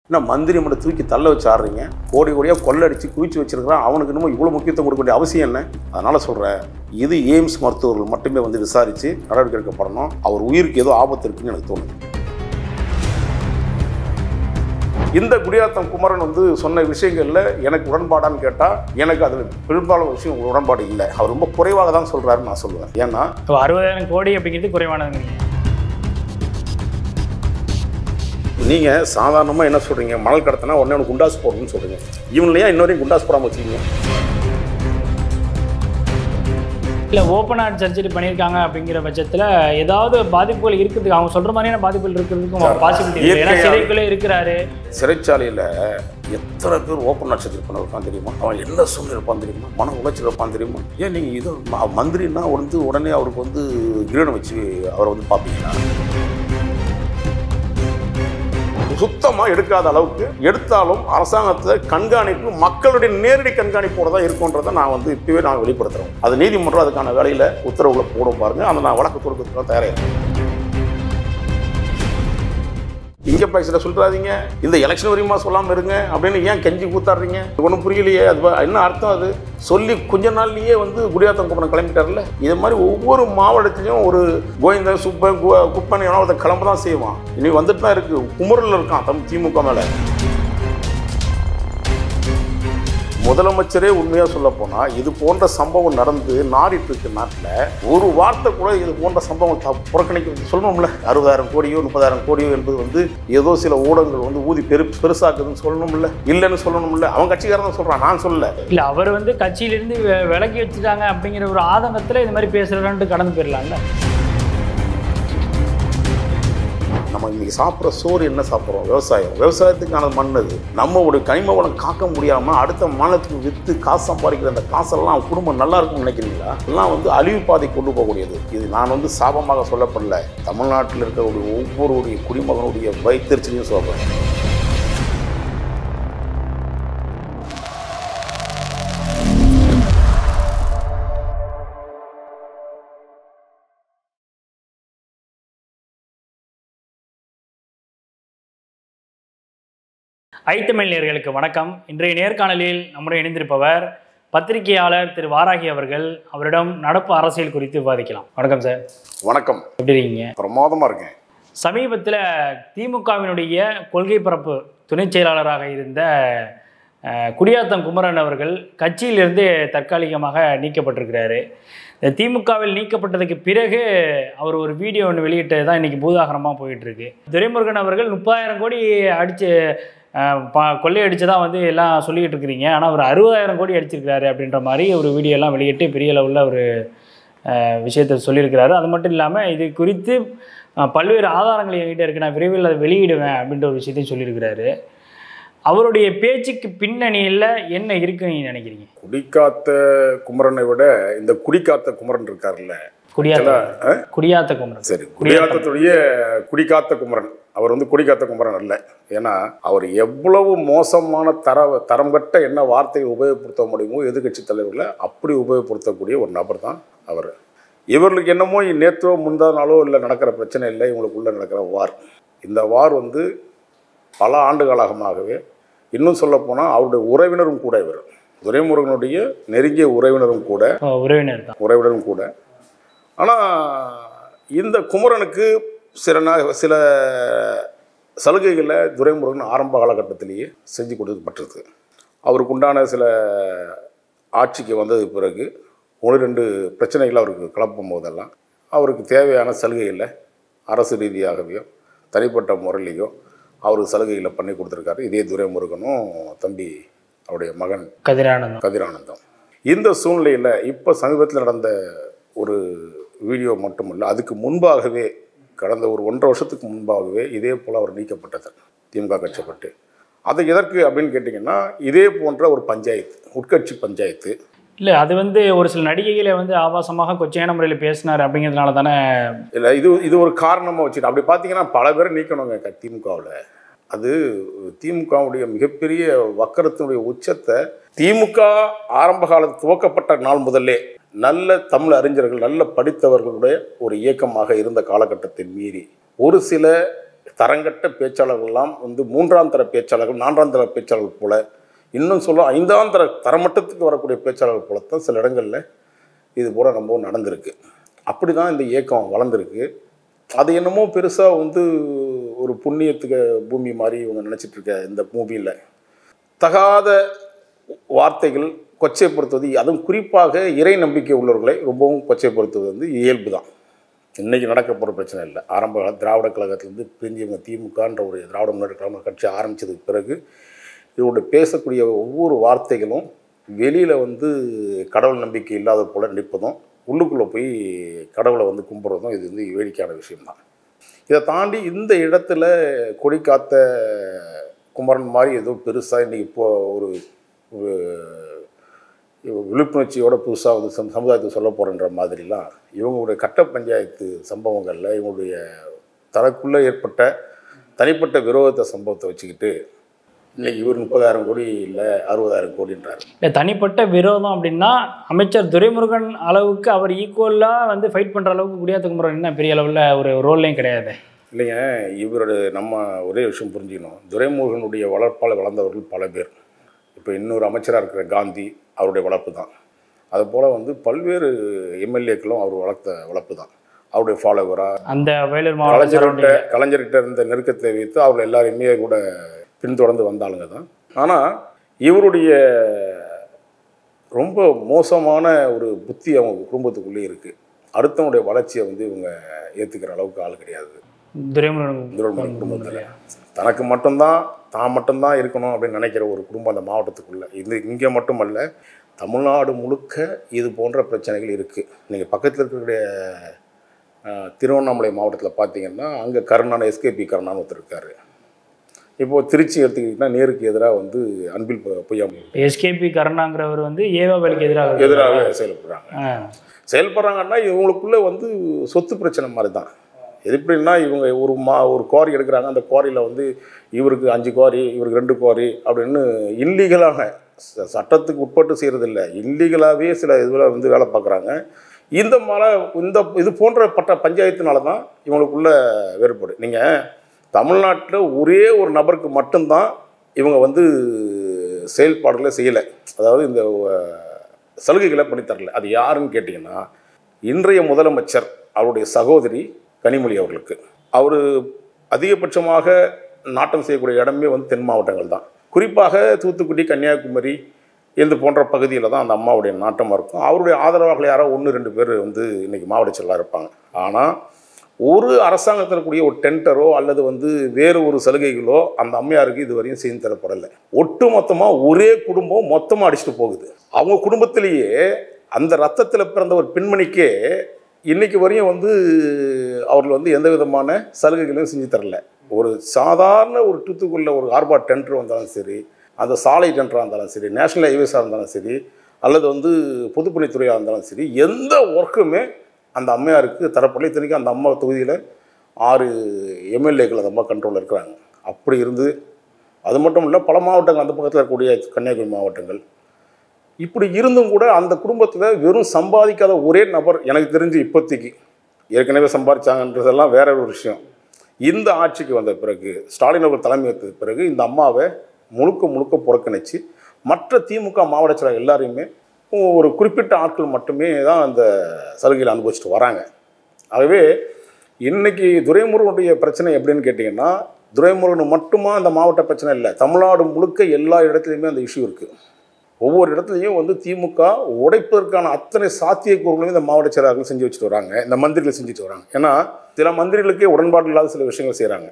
என்ன மந்திரி மட்டும் தூக்கி தள்ள வச்சு ஆடுறீங்க கோடி கோடியாக கொள்ளடிச்சு குவிச்சு வச்சிருக்கிறான் அவனுக்கு இன்னமும் இவ்வளோ முக்கியத்துவம் கொடுக்க வேண்டிய அவசியம் என்ன அதனால் சொல்கிறேன் இது எய்ம்ஸ் மருத்துவர்கள் மட்டுமே வந்து விசாரித்து நடவடிக்கை எடுக்கப்படணும் அவர் உயிருக்கு ஏதோ ஆபத்து இருக்குன்னு எனக்கு தோணுது இந்த குடியாத்தம் குமரன் வந்து சொன்ன விஷயங்களில் எனக்கு உடன்பாடான்னு கேட்டால் எனக்கு அதில் பெரும்பாலான விஷயம் உடன்பாடு இல்லை அவர் ரொம்ப குறைவாக தான் சொல்கிறாருன்னு நான் சொல்லுவேன் ஏன்னா இப்போ அறுபதாயிரம் கோடி அப்படிங்கிறது குறைவானதுங்க நீங்கள் சாதாரணமாக என்ன சொல்கிறீங்க மணல் கடத்தினா உடனே உனக்கு குண்டாஸ் போடணும்னு சொல்கிறீங்க இவன்லையா இன்னொரு குண்டாஸ் போடாமல் வச்சுக்கிங்க இல்லை ஓப்பன் ஹார்ட் சர்ஜரி பண்ணியிருக்காங்க அப்படிங்கிற பட்சத்தில் ஏதாவது பாதிப்புகள் இருக்கிறதுக்கு அவங்க சொல்கிற மாதிரியான பாதிப்புகள் இருக்கிறதுக்கும் பாசிபிலிட்டி இருக்கு ஏன்னா இயற்கையா- சிறைக்குள்ளே இருக்கிறாரு சிறைச்சாலையில் எத்தனை பேர் ஓப்பன் நட்சத்திரம் பண்ண இருப்பான் தெரியுமா அவன் என்ன சூழ்நிலை இருப்பான் தெரியுமா மன உளைச்சல் இருப்பான் தெரியுமா ஏன் நீங்கள் இது ம- மந்திரின்னா வந்து உடனே அவருக்கு வந்து கிரீடம் வச்சு அவரை வந்து பார்ப்பீங்களா சுத்தமாக எடுக்காத அளவுக்கு எடுத்தாலும் அரசாங்கத்தை கண்காணிப்பு மக்களுடைய நேரடி கண்காணிப்போட தான் இருக்குன்றதை நான் வந்து இப்பவே நான் வெளிப்படுத்துகிறேன் அது நீதிமன்றம் அதுக்கான வேலையில் உத்தரவுகளை போடும் பாருங்க அந்த நான் வழக்கு தொடுக்கிறதுக்கு தயாராக இருக்கேன் இங்கே பேசுகிற சொல்றாதீங்க இந்த எலெக்ஷன் வரையுமா சொல்லாமல் இருங்க அப்படின்னு ஏன் கெஞ்சி கூத்தாடுறீங்க ஒன்றும் புரியலையே அது வ- என்ன அர்த்தம் அது சொல்லி கொஞ்ச நாள்லயே வந்து குடியாத்தம் குப்பனை கிளம்பிட்டார்ல இது மாதிரி ஒவ்வொரு மாவட்டத்திலையும் ஒரு கோவிந்தன் சுப்பன் கு- குப்பன் எவனோ ஒருத்தன் கிளம்ப தான் செய்வான் இனி வந்துட்டு தான் இருக்கு குமுறில் இருக்கான் தம் திமுக மேலே முதலமைச்சரே உண்மையாக சொல்ல போனால் இது போன்ற சம்பவம் நடந்து நாடிட்டு இருக்கு நாட்டில் ஒரு வார்த்தை கூட இது போன்ற சம்பவம் த- புறக்கணிக்க சொல்லணும்ல அறுபதாயிரம் கோடியோ முப்பதாயிரம் கோடியோ என்பது வந்து ஏதோ சில ஊடகங்கள் வந்து ஊதி பெரு பெருசாக்குதுன்னு சொல்லணும்ல இல்லைன்னு சொல்லணும்ல அவன் கட்சிக்காரன் தான் சொல்கிறான் நான் சொல்லல இல்லை அவர் வந்து கட்சியிலிருந்து வெ- விலக்கி வச்சுட்டாங்க அப்படிங்கிற ஒரு ஆதங்கத்தில் இது மாதிரி பேசுகிறான்ட்டு கடந்து போயிடலாம்ல நம்ம இன்னைக்கு சாப்பிட்ற சோறு என்ன சாப்பிட்றோம் விவசாயம் விவசாயத்துக்கான மண் அது நம்ம ஒரு கனிம வளம் காக்க முடியாமல் அடுத்த மாநிலத்துக்கு விற்று காசு சம்பாதிக்கிற அந்த காசெல்லாம் அவன் குடும்பம் நல்லா இருக்கும்னு நினைக்கிறீங்களா எல்லாம் வந்து அழிவு பாதை கொண்டு போகக்கூடியது இது நான் வந்து சாபமாக சொல்லப்படல தமிழ்நாட்டில் இருக்கக்கூடிய ஒவ்வொருடைய குடிமகனுடைய வைத்தறிச்சலையும் சொல்கிறேன் ஐத்தமிழ் நேயர்களுக்கு வணக்கம் இன்றைய நேர்காணலில் நம்முடன் இணைந்திருப்பவர் பத்திரிகையாளர் திரு வாராகி அவர்கள் அவரிடம் நடப்பு அரசியல் குறித்து விவாதிக்கலாம் வணக்கம் சார் வணக்கம் எப்படி இருக்கீங்க பிரமாதமாக இருக்கேன் சமீபத்தில் திமுகவினுடைய கொள்கை பரப்பு துணைச் செயலாளராக இருந்த அஹ், குடியாத்தம் குமரன் அவர்கள் கட்சியிலிருந்து தற்காலிகமாக நீக்கப்பட்டிருக்கிறாரு இந்த திமுகவில் நீக்கப்பட்டதுக்கு பிறகு அவர் ஒரு வீடியோ ஒன்று வெளியிட்டது தான் இன்றைக்கி பூதாகரமாக போயிட்டுருக்கு துரைமுருகன் அவர்கள் முப்பதாயிரம் கோடி அடித்து பா கொள்ளையடிச்சதாக வந்து எல்லாம் சொல்லிக்கிட்டு இருக்கிறீங்க ஆனால் அவர் அறுபதாயிரம் கோடி அடிச்சிருக்கிறாரு அப்படின்ற மாதிரி ஒரு வீடியோ எல்லாம் வெளியிட்டு பெரிய அளவில் ஒரு அஹ், விஷயத்தை சொல்லியிருக்கிறாரு அது மட்டும் இல்லாமல் இது குறித்து அஹ், பல்வேறு ஆதாரங்கள் என்கிட்ட இருக்கு நான் விரைவில் அதை வெளியிடுவேன் அப்படின்ற ஒரு விஷயத்தையும் சொல்லியிருக்கிறாரு அவருடைய பேச்சுக்கு பின்னணியில் என்ன இருக்குன்னு நீங்க நினைக்கிறீங்க குடிக்காத்த குமரனை விட இந்த குடிக்காத்த குமரன் இருக்கார்ல குடியாத்த ஆ? குடியாத்த குமரன் சரி குடியாத்தத்துடைய குடிக்காத்த குமரன் அவர் வந்து குடிக்காத்த குமரன் அல்ல ஏன்னா அவர் எவ்வளவு மோசமான தர தரம் கட்ட என்ன வார்த்தையை உபயோகப்படுத்த முடியுமோ எதிர்கட்சி தலைவர்களை அப்படி உபயோகப்படுத்தக்கூடிய ஒரு நபர் தான் அவர் இவர்களுக்கு என்னமோ நேற்றோ முந்தா நாளோ இல்லை நடக்கிற பிரச்சனை இல்லை இவங்களுக்குள்ள நடக்கிற வார் இந்த வார் வந்து பல ஆண்டுகாலமாகவே இன்னும் சொல்லப்போனால் அவருடைய உறவினரும் கூட இவர் துரைமுருகனுடைய நெருங்கிய உறவினரும் கூட ஓ, உறவினர் தான் உறவினரும் கூட ஆனால் இந்த குமரனுக்கு சில நா சில சலுகைகளை துரைமுருகன் ஆரம்ப காலகட்டத்திலேயே செஞ்சு கொடுக்கப்பட்டிருக்கு அவருக்கு உண்டான சில ஆட்சிக்கு வந்ததுக்கு பிறகு ஒன்று ரெண்டு பிரச்சனைகள் அவருக்கு கிளப்பும் போதெல்லாம் அவருக்கு தேவையான சலுகைகளை அரசு ரீதியாகவே தனிப்பட்ட முறையிலையோ அவருக்கு சலுகைகளை பண்ணி கொடுத்துருக்காரு இதே துரைமுருகனும் தம்பி அவருடைய மகன் கதிரானந்தம் கதிரானந்தம் இந்த சூழ்நிலையில் இப்போ சமீபத்தில் நடந்த ஒரு வீடியோ மட்டுமல்ல அதுக்கு முன்பாகவே கடந்த ஒரு ஒன்றரை வருஷத்துக்கு முன்பாகவே இதே போல் அவர் நீக்கப்பட்டது திமுக கட்சிப்பட்டு அது எதற்கு அப்படின்னு கேட்டிங்கன்னா இதே போன்ற ஒரு பஞ்சாயத்து உட்கட்சி பஞ்சாயத்து இல்லை அது வந்து ஒரு சில நடிகைகளை வந்து ஆபாசமாக கொச்சையான முறையில் பேசினார் அப்படிங்கிறதுனால தானே இல்லை இது இது ஒரு காரணமாக வச்சுட்டு அப்படி பார்த்தீங்கன்னா பல பேரை நீக்கணுங்க க- திமுகவில் அது திமுகவுடைய மிகப்பெரிய வக்கரத்தினுடைய உச்சத்தை திமுக ஆரம்ப காலத்து துவக்கப்பட்ட நாள் முதல்லே நல்ல தமிழ் அறிஞர்கள் நல்ல படித்தவர்களுடைய ஒரு இயக்கமாக இருந்த காலகட்டத்தை மீறி ஒரு சில தரங்கட்ட பேச்சாளர்கள்லாம் வந்து மூன்றாம் தர பேச்சாளர்கள் நான்காம் தர பேச்சாளர்கள் போல இன்னும் சொல்ல ஐந்தாம் தர தரமட்டத்துக்கு வரக்கூடிய பேச்சாளர்கள் போலத்தான் சில இடங்களில் இது போல ரொம்ப நடந்திருக்கு அப்படி தான் இந்த இயக்கம் வளர்ந்துருக்கு அது என்னமோ பெருசாக வந்து ஒரு புண்ணியத்துக்கு பூமி மாதிரி இவங்க நினச்சிட்டு இருக்க இந்த மூவியில் தகாத வார்த்தைகள் கொச்சைப்படுத்துவது அதுவும் குறிப்பாக இறை நம்பிக்கை உள்ளவர்களை ரொம்பவும் கொச்சைப்படுத்துவது வந்து இயல்பு தான் இன்றைக்கி நடக்க போகிற பிரச்சனை இல்லை ஆரம்ப கால திராவிட கழகத்திலேருந்து பிரிஞ்சவங்க திமுகன்ற ஒரு திராவிட முன்னேற்ற கழகம் கட்சி ஆரம்பித்ததுக்கு பிறகு இவருடைய பேசக்கூடிய ஒவ்வொரு வார்த்தைகளும் வெளியில் வந்து கடவுள் நம்பிக்கை இல்லாத போல நடிப்பதும் உள்ளுக்குள்ளே போய் கடவுளை வந்து கும்பிட்றதும் இது வந்து வேடிக்கையான விஷயம்தான் இதை தாண்டி இந்த இடத்துல கொடி காத்த குமரன் மாதிரி ஏதோ பெருசாக இன்றைக்கி இப்போ ஒரு ஒரு விழிப்புணர்ச்சியோட புதுசாக வந்து சம் சமுதாயத்துக்கு சொல்ல போகிறன்ற மாதிரிலாம் இவங்களுடைய கட்ட பஞ்சாயத்து சம்பவங்களில் இவங்களுடைய தனக்குள்ளே ஏற்பட்ட தனிப்பட்ட விரோதத்தை சம்பவத்தை வச்சுக்கிட்டு இன்னைக்கு இவர் முப்பதாயிரம் கோடி இல்லை அறுபதாயிரம் கோடின்றார் இல்லை தனிப்பட்ட விரோதம் அப்படின்னா அமைச்சர் துரைமுருகன் அளவுக்கு அவர் ஈக்குவலாக வந்து ஃபைட் பண்ணுற அளவுக்கு குடியாத்த குமரன் என்ன பெரிய அளவில் ஒரு ரோல்லையும் கிடையாது இல்லைங்க இவரோட நம்ம ஒரே விஷயம் புரிஞ்சுக்கணும் துரைமுருகனுடைய வளர்ப்பால் வளர்ந்தவர்கள் பல பேர் இப்போ இன்னொரு அமைச்சராக இருக்கிற காந்தி அவருடைய வளர்ப்பு தான் அதுபோல் வந்து பல்வேறு எம்எல்ஏக்களும் அவர் வளர்த்த வளர்ப்பு தான் அவருடைய ஃபாலோவராக அந்த வேலூர் மாவட்ட கலைஞர்கிட்ட கலைஞர்கிட்ட இருந்த நெருக்கத்தை வைத்து அவர்கள் எல்லாரையுமே கூட பின்தொடர்ந்து வந்தாளுங்க தான் ஆனால் இவருடைய ரொம்ப மோசமான ஒரு புத்தி அவங்க குடும்பத்துக்குள்ளே இருக்குது அடுத்தவனுடைய வளர்ச்சியை வந்து இவங்க ஏற்றுக்கிற அளவுக்கு ஆள் கிடையாது துரைமுருகன் துரோகமணி குடும்பத்தில் தனக்கு மட்டும்தான் தான் மட்டும்தான் இருக்கணும் அப்படின்னு நினைக்கிற ஒரு குடும்பம் அந்த மாவட்டத்துக்குள்ளே இது இங்கே மட்டுமல்ல தமிழ்நாடு முழுக்க இது போன்ற பிரச்சனைகள் இருக்குது நீங்கள் பக்கத்தில் இருக்கக்கூடிய அஹ், திருவண்ணாமலை மாவட்டத்தில் பார்த்தீங்கன்னா அங்கே கருணான எஸ்கேபி கருணான்னு ஒருத்தர் இருக்கார் இப்போது திருச்சி எடுத்துக்கிட்டிங்கன்னா நேருக்கு எதிராக வந்து அன்பில் பொ- பொய்யாமொழி எஸ்கேபி கருணாங்கிறவர் வந்து ஏவாபலிக்கு எதிராக எதிராக செயல்படுறாங்க ஆ. செயல்படுறாங்கன்னா இவங்களுக்குள்ள வந்து சொத்து பிரச்சனை மாதிரி தான் எது எப்படின்னா இவங்க ஒரு மா ஒரு குவாரி எடுக்கிறாங்க அந்த குவாரியில் வந்து இவருக்கு அஞ்சு குவாரி இவருக்கு ரெண்டு குவாரி அப்படின்னு இல்லீகலாக ச- சட்டத்துக்கு உட்பட்டு செய்கிறதில்ல இல்லீகலாகவே சில இதில் வந்து வேலை பார்க்குறாங்க இந்த மலை இந்த இது போன்ற பட்ட பஞ்சாயத்துனால தான் இவங்களுக்குள்ள வேறுபாடு நீங்கள் தமிழ்நாட்டில் ஒரே ஒரு நபருக்கு மட்டும்தான் இவங்க வந்து செயல்பாடுகளை செய்யலை அதாவது இந்த அஹ், சலுகைகளை பண்ணித்தரல அது யாருன்னு கேட்டிங்கன்னா இன்றைய முதலமைச்சர் அவருடைய சகோதரி கனிமொழி அவர்களுக்கு அவர் அதிகபட்சமாக நாட்டம் செய்யக்கூடிய இடமே வந்து தென் மாவட்டங்கள் தான் குறிப்பாக தூத்துக்குடி கன்னியாகுமரி இது போன்ற பகுதியில் தான் அந்த அம்மாவுடைய நாட்டமாக இருக்கும் அவருடைய ஆதரவாளர்கள் யாரோ ஒன்று ரெண்டு பேர் வந்து இன்றைக்கி மாவட்ட செயலாளராக இருப்பாங்க ஆனால் ஒரு அரசாங்கத்தில் கூடிய ஒரு டெண்டரோ அல்லது வந்து வேறு ஒரு சலுகைகளோ அந்த அம்மையாருக்கு இது வரையும் செய்து தரப்படலை ஒட்டு மொத்தமாக ஒரே குடும்பம் மொத்தமாக அடிச்சுட்டு போகுது அவங்க குடும்பத்திலேயே அந்த ரத்தத்தில் பிறந்த ஒரு பெண்மணிக்கே இன்னைக்கு வரையும் வந்து அவர்கள் வந்து எந்த விதமான சலுகைகளையும் செஞ்சு தரல ஒரு சாதாரண ஒரு டூத்துக்குள்ள ஒரு ஆர்பாட் டெண்டர் வந்தாலும் சரி அந்த சாலை டெண்டராக இருந்தாலும் சரி நேஷனல் ஹைவேஸாக இருந்தாலும் சரி அல்லது வந்து பொதுப்பணித்துறையாக இருந்தாலும் சரி எந்த ஒர்க்குமே அந்த அம்மையாருக்கு தரப்படல இத்தனைக்கும் அந்த அம்மா தொகுதியில் ஆறு எம்எல்ஏக்கள் அந்த அம்மா கண்ட்ரோலில் இருக்கிறாங்க அப்படி இருந்து அது மட்டும் இல்லை பல மாவட்டங்கள் அந்த பக்கத்தில் இருக்கக்கூடிய கன்னியாகுமரி மாவட்டங்கள் இப்படி இருந்தும் கூட அந்த குடும்பத்தில் வெறும் சம்பாதிக்காத ஒரே நபர் எனக்கு தெரிஞ்சு இப்போதைக்கு ஏற்கனவே சம்பாதிச்சாங்கன்றதெல்லாம் வேற ஒரு விஷயம் இந்த ஆட்சிக்கு வந்த பிறகு ஸ்டாலின் அவர்கள் தலைமையேற்ற பிறகு இந்த அம்மாவை முழுக்க முழுக்க புறக்கணித்து மற்ற திமுக மாவட்ட செயலர் எல்லாரையுமே ஒரு குறிப்பிட்ட ஆட்கள் மட்டுமே தான் அந்த சலுகையில் அனுபவிச்சுட்டு வராங்க ஆகவே இன்னைக்கு துரைமுருகனுடைய பிரச்சனை எப்படின்னு கேட்டிங்கன்னா துரைமுருகன் மட்டுமா அந்த மாவட்ட பிரச்சனை இல்லை தமிழ்நாடு முழுக்க எல்லா இடத்துலையுமே அந்த இஷ்யூ இருக்குது ஒவ்வொரு இடத்துலையும் வந்து திமுக உடைப்பதற்கான அத்தனை சாத்தியக்கூறுகளையும் இந்த மாவட்ட செயலாளர்கள் செஞ்சு வச்சுட்டு வராங்க இந்த மந்திரிகள் செஞ்சுட்டு வராங்க ஏன்னா சில மந்திரிகளுக்கே உடன்பாடு இல்லாத சில விஷயங்கள் செய்கிறாங்க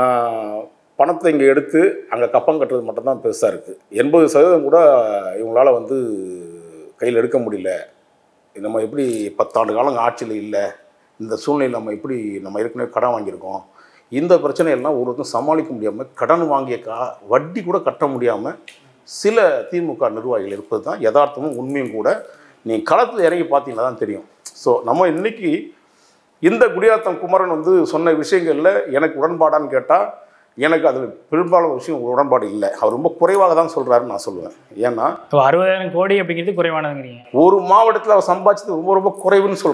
பணத்தை இங்கே எடுத்து அங்கே கப்பம் கட்டுறது மட்டும்தான் பெருசாக இருக்குது எண்பது சதவீதம் கூட இவங்களால வந்து கையில் எடுக்க முடியல நம்ம எப்படி பத்தாண்டு காலம் ஆட்சியில் இல்லை இந்த சூழ்நிலையில் நம்ம எப்படி நம்ம ஏற்கனவே கடன் வாங்கியிருக்கோம் இந்த பிரச்சனையெல்லாம் ஒருத்தரும் சமாளிக்க முடியாமல் கடன் வாங்கிய கா வட்டி கூட கட்ட முடியாமல் சில திமுக நிர்வாகிகள் இருப்பது தான் யதார்த்தமும் உண்மையும் கூட நீ களத்தில் இறங்கி பார்த்தீங்கன்னா தான் தெரியும் ஸோ நம்ம இன்னைக்கு இந்த குடியாத்தம் குமரன் வந்து சொன்ன விஷயங்களில் எனக்கு உடன்பாடான்னு கேட்டால் எனக்கு அதில் பெரும்பாலான விஷயம் உடன்பாடு இல்லை அவர் ரொம்ப குறைவாக தான் சொல்கிறாருன்னு நான் சொல்லுவேன் ஏன்னா இப்போ அறுபதாயிரம் கோடி அப்படிங்கிறது குறைவானதுங்கிறீங்க ஒரு மாவட்டத்தில் அவர் சம்பாதிச்சது ரொம்ப ரொம்ப குறைவுன்னு சொல்கிறேன்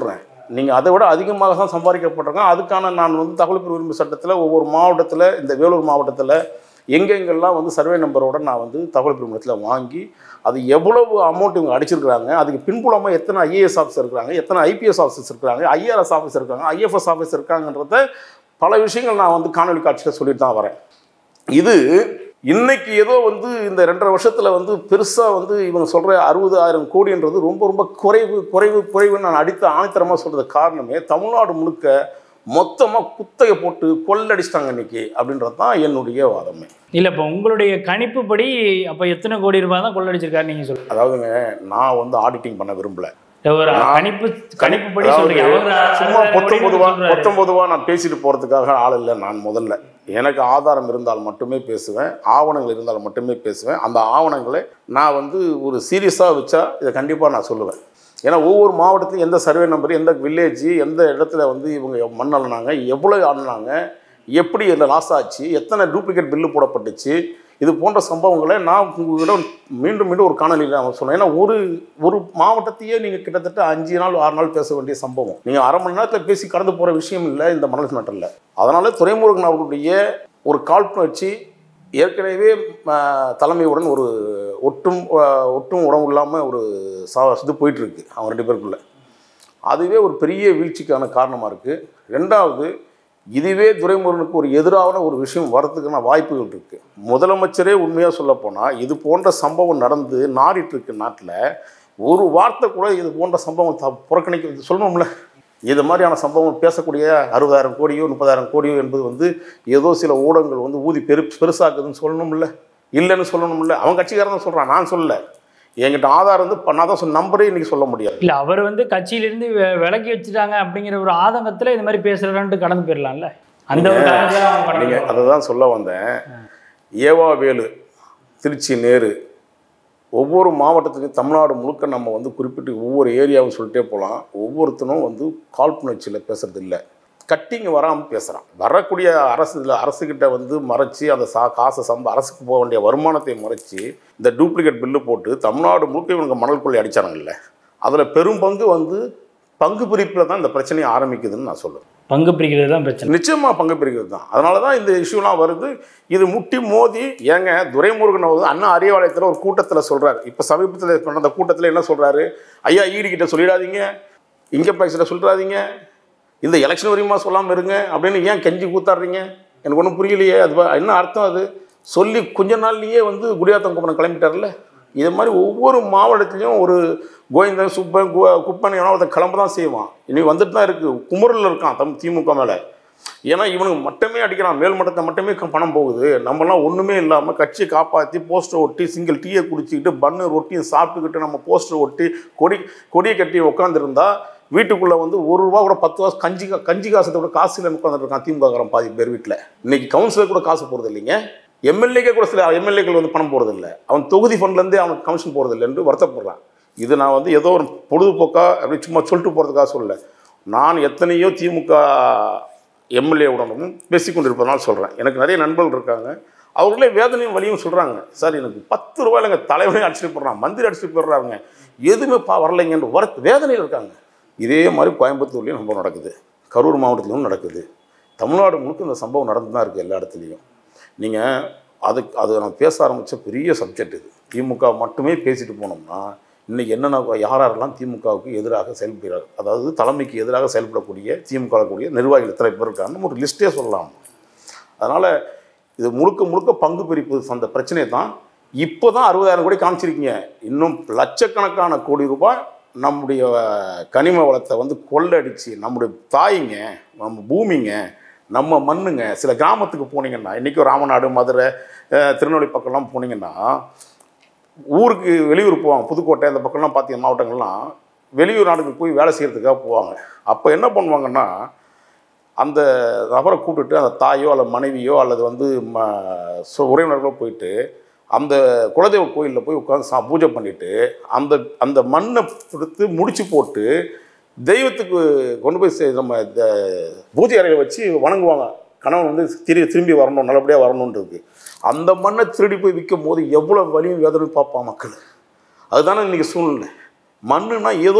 நீங்கள் அதை விட அதிகமாக தான் சம்பாதிக்கப்பட்டிருக்கோம் அதுக்கான நான் வந்து தகவல் பிரிவு உரிமை சட்டத்தில் ஒவ்வொரு மாவட்டத்தில் இந்த வேலூர் மாவட்டத்தில் எங்கெங்கெல்லாம் வந்து சர்வே நம்பரோட நான் வந்து தகவல் பிரிவு நிலையத்தில் வாங்கி அது எவ்வளவு அமௌண்ட் இவங்க அடிச்சிருக்கிறாங்க அதுக்கு பின்புலமாக எத்தனை ஐஏஎஸ் ஆஃபீஸர் இருக்கிறாங்க எத்தனை ஐபிஎஸ் ஆஃபீஸர்ஸ் இருக்கிறாங்க ஐஆர்எஸ் ஆஃபீஸர் இருக்காங்க ஐஎஃப்எஸ் ஆஃபீஸர் இருக்காங்கன்றத பல விஷயங்கள் நான் வந்து காணொலி காட்சியில் சொல்லிட்டு தான் வரேன் இது இன்னைக்கு ஏதோ வந்து இந்த ரெண்டரை வருஷத்தில் வந்து பெருசாக வந்து இவங்க சொல்கிற அறுபதாயிரம் கோடின்றது ரொம்ப ரொம்ப குறைவு குறைவு குறைவுன்னு நான் அடித்த ஆணித்தரமாக சொல்கிறது காரணமே தமிழ்நாடு முழுக்க மொத்தமாக குத்தகை போட்டு கொள்ளடிச்சிட்டாங்க இன்னைக்கு அப்படின்றது தான் என்னுடைய வாதமே இல்லை இப்போ உங்களுடைய கணிப்புப்படி அப்போ எத்தனை கோடி ரூபாய் தான் கொள்ளடிச்சிருக்காரு நீங்கள் சொல்லுங்க அதாவதுங்க நான் வந்து ஆடிட்டிங் பண்ண விரும்பல ஒரு நான் கணிப்பு கணிப்புப்படி அதாவது சொல்றீங்க அவங்க சும்மா அறுபதாயிரம் கோடி பொத்தொம்பதுவா சொல்றாரு. பொத்தொம்பதுவா நான் பேசிட்டு போகிறதுக்காக ஆள் இல்லை நான் முதல்ல எனக்கு ஆதாரம் இருந்தால் மட்டுமே பேசுவேன் ஆவணங்கள் இருந்தால் மட்டுமே பேசுவேன் அந்த ஆவணங்களை நான் வந்து ஒரு சீரியஸாக வச்சா இதை கண்டிப்பாக நான் சொல்லுவேன் ஏன்னா ஒவ்வொரு மாவட்டத்திலும் எந்த சர்வே நம்பர் எந்த வில்லேஜ் எந்த இடத்துல வந்து இவங்க மண் அள்ளினாங்க எவ்வளோ அள்ளினாங்க எப்படி இதில் லாஸ் ஆச்சு எத்தனை டூப்ளிகேட் பில்லு போடப்பட்டுச்சு இது போன்ற சம்பவங்களை நான் உங்ககிட்ட மீண்டும் மீண்டும் ஒரு காணொலியில் நான் சொன்னேன் ஏன்னா ஒரு ஒரு மாவட்டத்தையே நீங்கள் கிட்டத்தட்ட அஞ்சு நாள் ஆறு நாள் பேச வேண்டிய சம்பவம் நீங்கள் அரை மணி நேரத்தில் பேசி கடந்து போகிற விஷயம் இல்லை இந்த மணல் மேட்டரில் அதனால் துறைமுருகன் அவர்களுடைய ஒரு காழ்ப்புணர்ச்சி ஏற்கனவே ஆ, தலைமையுடன் ஒரு ஒட்டும் ஆ, ஒட்டும் உடம்பு இல்லாமல் ஒரு சா இது போயிட்டுருக்கு அவங்க ரெண்டு பேருக்குள்ள அதுவே ஒரு பெரிய வீழ்ச்சிக்கான காரணமாக இருக்குது ரெண்டாவது இதுவே துரைமுருகனுக்கு ஒரு எதிரான ஒரு விஷயம் வரதுக்கான வாய்ப்புகள் இருக்குது முதலமைச்சரே உண்மையாக சொல்லப்போனால் இது போன்ற சம்பவம் நடந்து நாடிட்டு இருக்கு நாட்டில் ஒரு வார்த்தை கூட இது போன்ற சம்பவம் த புறக்கணிக்க சொல்லணும்ல இது மாதிரியான சம்பவம் பேசக்கூடிய அறுபதாயிரம் கோடியோ முப்பதாயிரம் கோடியோ என்பது வந்து ஏதோ சில ஊடகங்கள் வந்து ஊதி பெரு பெருசாக்குதுன்னு சொல்லணும்ல இல்லைன்னு சொல்லணும்ல அவன் கட்சிக்காரன் தான் சொல்கிறான் நான் சொல்லல என்கிட்ட ஆதாரம் வந்து இப்ப நான் தான் சொன்ன நம்பரே இன்னைக்கு சொல்ல முடியாது இல்ல அவர் வந்து கட்சியிலிருந்து வெ- விலக்கி வச்சுட்டாங்க அப்படிங்கிற ஒரு ஆதங்கத்துல இந்த மாதிரி பேசுறான்ட்டு கடந்து போயிடலாம்ல அந்த ஒரு காரணத்துல அவங்க கடந்து நீங்கள் அதை தான் சொல்ல வந்தேன் ஏவா வேலு திருச்சி நேரு ஒவ்வொரு மாவட்டத்துக்கும் தமிழ்நாடு முழுக்க நம்ம வந்து குறிப்பிட்டு ஒவ்வொரு ஏரியாவும் சொல்லிட்டே போகலாம் ஒவ்வொருத்தனும் வந்து காழ்ப்புணர்ச்சியில் பேசுறது இல்லை கட்டிங்க வராமல் பேசுகிறான் வரக்கூடிய அரசு இதில் அரசுக்கிட்ட வந்து மறைச்சி அந்த சா காசை சம்ப அரசுக்கு போக வேண்டிய வருமானத்தை மறைச்சி இந்த டூப்ளிகேட் பில்லு போட்டு தமிழ்நாடு முழுக்க இவங்க மணல் கொள்ளை அடிச்சானுங்கல்ல அதில் பெரும் பங்கு வந்து பங்கு பிரிப்பில் தான் இந்த பிரச்சனையை ஆரம்பிக்குதுன்னு நான் சொல்லுவேன் பங்கு பிரிக்கிறது தான் பிரச்சனை நிச்சயமாக பங்கு பிரிக்கிறது தான் அதனால தான் இந்த இஷ்யூலாம் வருது இது முட்டி மோதி ஏங்க துரைமுருகன் வந்து அண்ணா அறிவாலயத்தில் ஒரு கூட்டத்தில் சொல்கிறார் இப்போ சமீபத்தில் நடந்த கூட்டத்தில் என்ன சொல்கிறாரு ஐயா ஈடி கிட்ட சொல்லிடாதீங்க இன்கம் டேக்ஸில் சொல்லிடாதீங்க இந்த எலெக்ஷன் வரையுமா சொல்லாமல் இருங்க அப்படின்னு ஏன் கெஞ்சி கூத்தாடுறீங்க எனக்கு ஒன்றும் புரியலையே அது ப- என்ன அர்த்தம் அது சொல்லி கொஞ்ச நாள்லயே வந்து குடியாத்தம் குப்பன் கிளம்பிட்டார்ல இது மாதிரி ஒவ்வொரு மாவட்டத்துலேயும் ஒரு கோவிந்தன் சுப்பன் கு குப்பன் எவனோ ஒருத்தன் கிளம்ப தான் செய்வான் இனி வந்துட்டு தான் இருக்குது குமுறில் இருக்கான் தம் திமுக மேலே ஏன்னா இவனுக்கு மட்டுமே அடிக்கிறான் மேல் மட்டத்தை மட்டுமே க- பணம் போகுது நம்மலாம் ஒன்றுமே இல்லாமல் கட்சியை காப்பாற்றி போஸ்டர் ஒட்டி சிங்கிள் டீயை குடிச்சிக்கிட்டு பன்னு ரொட்டியும் சாப்பிட்டுக்கிட்டு நம்ம போஸ்டர் ஒட்டி கொடி கொடியை கட்டி உட்காந்துருந்தா வீட்டுக்குள்ளே வந்து ஒரு ரூபா கூட பத்து காசு கஞ்சி கா- கஞ்சி காசத்தை கூட காசு இல்லைன்னு உட்காந்துட்டு இருக்கான் திமுககாரன் பாதி பேர் வீட்டில் இன்னைக்கு கவுன்சிலர் கூட காசு போகிறது இல்லைங்க எம்எல்ஏக்கே கூட சில எம்எல்ஏக்கள் வந்து பணம் போகிறது இல்லை அவன் தொகுதி ஃபண்ட்லேருந்தே அவனுக்கு கமிஷன் போகிறது இல்லை என்று வருத்தப்படுறான் இது நான் வந்து ஏதோ ஒரு பொழுதுபோக்கா அப்படி சும்மா சொல்லிட்டு போகிறதுக்காக சொல்லல நான் எத்தனையோ திமுக எம்எல்ஏவுடனும் பேசி கொண்டிருப்பதனால சொல்கிறேன் எனக்கு நிறைய நண்பர்கள் இருக்காங்க அவர்களே வேதனையும் வலியும் சொல்கிறாங்க சார் எனக்கு பத்து ரூபாயில் எங்கள் தலைவனையும் அடிச்சுட்டு போடுறான் மந்திரி அடிச்சுட்டு போடுறாங்க எதுவுமே பா வரலைங்கன்னு வர வேதனையில் இருக்காங்க இதே மாதிரி கோயம்புத்தூர்லேயும் சம்பவம் நடக்குது கரூர் மாவட்டத்திலும் நடக்குது தமிழ்நாடு முழுக்க இந்த சம்பவம் நடந்து தான் இருக்குது எல்லா இடத்துலையும் நீங்கள் அதுக்கு அது நான் பேச ஆரம்பித்த பெரிய சப்ஜெக்ட் இது திமுக மட்டுமே பேசிட்டு போனோம்னா இன்னைக்கு என்னென்ன யார் யாரெல்லாம் திமுகவுக்கு எதிராக செயல்படுறாங்க அதாவது தலைமைக்கு எதிராக செயல்படக்கூடிய திமுக கூடிய நிர்வாகிகள் எத்தனை பேர் இருக்காங்கன்னு ஒரு லிஸ்ட்டே சொல்லலாம் அதனால் இது முழுக்க முழுக்க பங்கு பிரிப்பு அந்த பிரச்சனை தான் இப்போ தான் அறுபதாயிரம் கோடி காமிச்சிருக்கீங்க இன்னும் லட்சக்கணக்கான கோடி ரூபாய் நம்முடைய கனிம வளத்தை வந்து கொள்ளடிச்சு நம்முடைய தாய்ங்க நம்ம பூமிங்க நம்ம மண்ணுங்க சில கிராமத்துக்கு போனீங்கன்னா இன்றைக்கும் ராமநாடு மதுரை அஹ், திருநெல்வேலி பக்கம்லாம் போனீங்கன்னா ஊருக்கு வெளியூர் போவாங்க புதுக்கோட்டை அந்த பக்கம்லாம் பார்த்தீங்க மாவட்டங்கள்லாம் வெளியூர் நாடுக்கு போய் வேலை செய்கிறதுக்காக போவாங்க அப்போ என்ன பண்ணுவாங்கன்னா அந்த நபரை கூப்பிட்டுட்டு அந்த தாயோ அல்லது மனைவியோ அல்லது வந்து ம சொ- உறவினர்களோ போயிட்டு அந்த குலதெய்வ கோயிலில் போய் உட்காந்து சா பூஜை பண்ணிவிட்டு அந்த அந்த மண்ணை கொடுத்து முடிச்சு போட்டு தெய்வத்துக்கு கொண்டு போய் சே- நம்ம இந்த பூஜை அறையில் வச்சு வணங்குவாங்க கணவன் வந்து திரு திரும்பி வரணும் நல்லபடியாக வரணுன்றது அந்த மண்ணை திருடி போய் விற்கும் போது எவ்வளோ வலியும் வேதனையும் பார்ப்பான் மக்கள் அதுதானே இன்றைக்கி சூழ்நிலை மண்ணுனா ஏதோ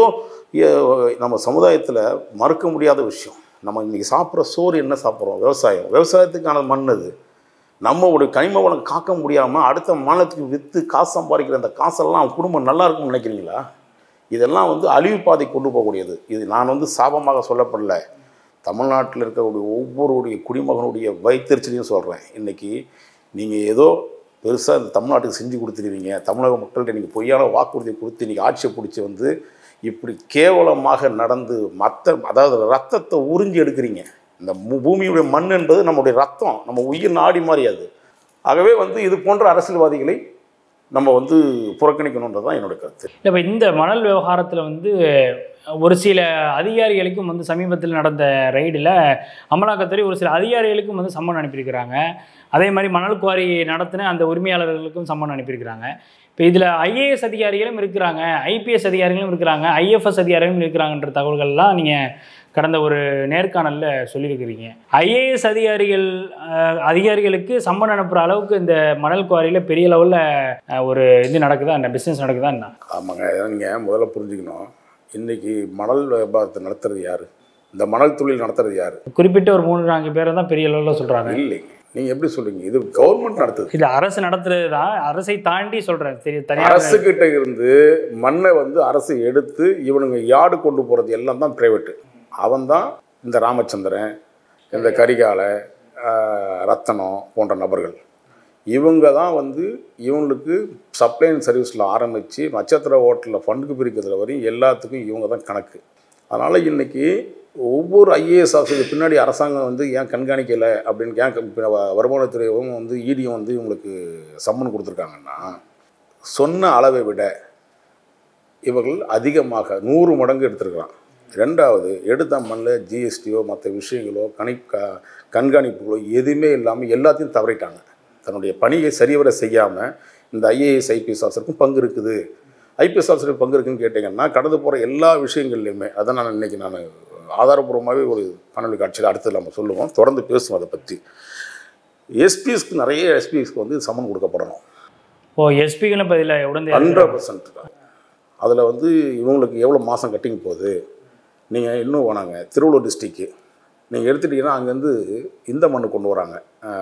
ஏ- நம்ம சமுதாயத்தில் மறுக்க முடியாத விஷயம் நம்ம இன்றைக்கி சாப்பிட்ற சோறு என்ன சாப்பிட்றோம் விவசாயம் விவசாயத்துக்கான மண் அது நம்மளுடைய கனிம வளம் காக்க முடியாமல் அடுத்த மாநிலத்துக்கு விற்று காசு சம்பாதிக்கிற அந்த காசெல்லாம் அவன் குடும்பம் நல்லா இருக்கும்னு நினைக்கிறீங்களா இதெல்லாம் வந்து அழிவு பாதை கொண்டு போகக்கூடியது இது நான் வந்து சாபமாக சொல்லப்படல தமிழ்நாட்டில் இருக்கக்கூடிய ஒவ்வொருடைய குடிமகனுடைய வயிற்றுச்சலையும் சொல்கிறேன் இன்றைக்கி நீங்கள் ஏதோ பெருசாக இந்த தமிழ்நாட்டுக்கு செஞ்சு கொடுத்துருவீங்க தமிழக மக்கள்கிட்ட நீங்கள் பொய்யான வாக்குறுதி கொடுத்து இன்றைக்கி ஆட்சியை பிடிச்சி வந்து இப்படி கேவலமாக நடந்து மற்ற அதாவது ரத்தத்தை உறிஞ்சி எடுக்கிறீங்க இந்த மு- பூமியுடைய மண் என்பது நம்முடைய ரத்தம் நம்ம உயிர் நாடி மாதிரி அது ஆகவே வந்து இது போன்ற அரசியல்வாதிகளை நம்ம வந்து புறக்கணிக்கணுன்றது தான் என்னுடைய கருத்து இல்லை இப்போ இந்த மணல் விவகாரத்தில் வந்து ஒரு சில அதிகாரிகளுக்கும் வந்து சமீபத்தில் நடந்த ரெய்டில் அமலாக்கத்துறை ஒரு சில அதிகாரிகளுக்கும் வந்து சம்மன் அனுப்பியிருக்கிறாங்க அதே மாதிரி மணல் குவாரி நடத்தின அந்த உரிமையாளர்களுக்கும் சம்மன் அனுப்பியிருக்கிறாங்க இப்போ இதில் ஐஏஎஸ் அதிகாரிகளும் இருக்கிறாங்க ஐபிஎஸ் அதிகாரிகளும் இருக்கிறாங்க ஐஎஃப்எஸ் அதிகாரிகளும் இருக்கிறாங்கன்ற தகவல்கள்லாம் நீங்கள் கடந்த ஒரு நேர்காணலில் சொல்லியிருக்கிறீங்க ஐஏஎஸ் அதிகாரிகள் அஹ், அதிகாரிகளுக்கு சம்மன் அனுப்புகிற அளவுக்கு இந்த மணல் குவாரியில் பெரிய லெவலில் ஒரு இது நடக்குதா என்ன பிஸ்னஸ் நடக்குதா என்ன ஆமாங்க நீங்கள் முதல்ல புரிஞ்சுக்கணும் இன்றைக்கி மணல் வியாபாரத்தை நடத்துறது யார் இந்த மணல் தொழில் நடத்துறது யார் குறிப்பிட்ட ஒரு மூணு நான்கு பேரை தான் பெரிய லெவலில் சொல்கிறாங்க இல்லைங்க நீங்கள் எப்படி சொல்றீங்க இது கவர்மெண்ட் நடத்துது இது அரசு நடத்துறது தான் அரசை தாண்டி சொல்கிறேன் சரி தனியார் அரசுக்கிட்ட இருந்து மண்ணை வந்து அரசு எடுத்து இவனுங்க யார்டு கொண்டு போகிறது எல்லாம் தான் ப்ரைவேட்டு அவன் தான் இந்த ராமச்சந்திரன் இந்த கரிகால ஆஹ், ரத்தனம் போன்ற நபர்கள் இவங்க தான் வந்து இவங்களுக்கு சப்ளைன் சர்வீஸில் ஆரம்பித்து நட்சத்திர ஹோட்டலில் ஃபண்டுக்கு பிரிக்கிறதுல வரையும் எல்லாத்துக்கும் இவங்க தான் கணக்கு அதனால் இன்றைக்கி ஒவ்வொரு ஐஏஎஸ் ஆஃபீஸர் பின்னாடி அரசாங்கம் வந்து ஏன் கண்காணிக்கலை அப்படின்னு ஏன் க- இப்ப வ- வருமானத்துறையும் வந்து ஈடியும் வந்து இவங்களுக்கு சம்மன் கொடுத்துருக்காங்கன்னா சொன்ன அளவை விட இவர்கள் அதிகமாக நூறு மடங்கு எடுத்திருக்கிறான் ரெண்டாவது எடுத்த மண்ணில் ஜிஎஸ்டியோ மற்ற விஷயங்களோ கணி க கண்காணிப்புகளோ எதுவுமே இல்லாமல் எல்லாத்தையும் தவறிட்டாங்க தன்னுடைய பணியை சரிவர செய்யாமல் இந்த ஐஏஎஸ் ஐபிஎஸ் ஆஃபீஸருக்கும் பங்கு இருக்குது ஐபிஎஸ் ஆஃபீஸருக்கு பங்கு இருக்குன்னு கேட்டிங்கன்னா கடந்து போகிற எல்லா விஷயங்கள்லையுமே அதை நான் இன்றைக்கி நான் ஆதாரபூர்வமாகவே ஒரு காணொலி காட்சியில் அடுத்து நம்ம சொல்லுவோம் தொடர்ந்து பேசுவோம் அதை பற்றி எஸ்பிஎஸ்க்கு நிறைய எஸ்பிஎஸ்க்கு வந்து சம்மன் கொடுக்கப்படணும் ஓ எஸ்பிகளும் இப்போ இதில் உடனே ஹண்ட்ரட் பர்சன்ட் அதில் வந்து இவங்களுக்கு எவ்வளோ மாதம் கட்டிங் போகுது நீங்கள் இன்னும் வேணாங்க திருவள்ளூர் டிஸ்ட்ரிக்கு நீங்கள் எடுத்துட்டிங்கன்னா அங்கேருந்து இந்த மண் கொண்டு வராங்க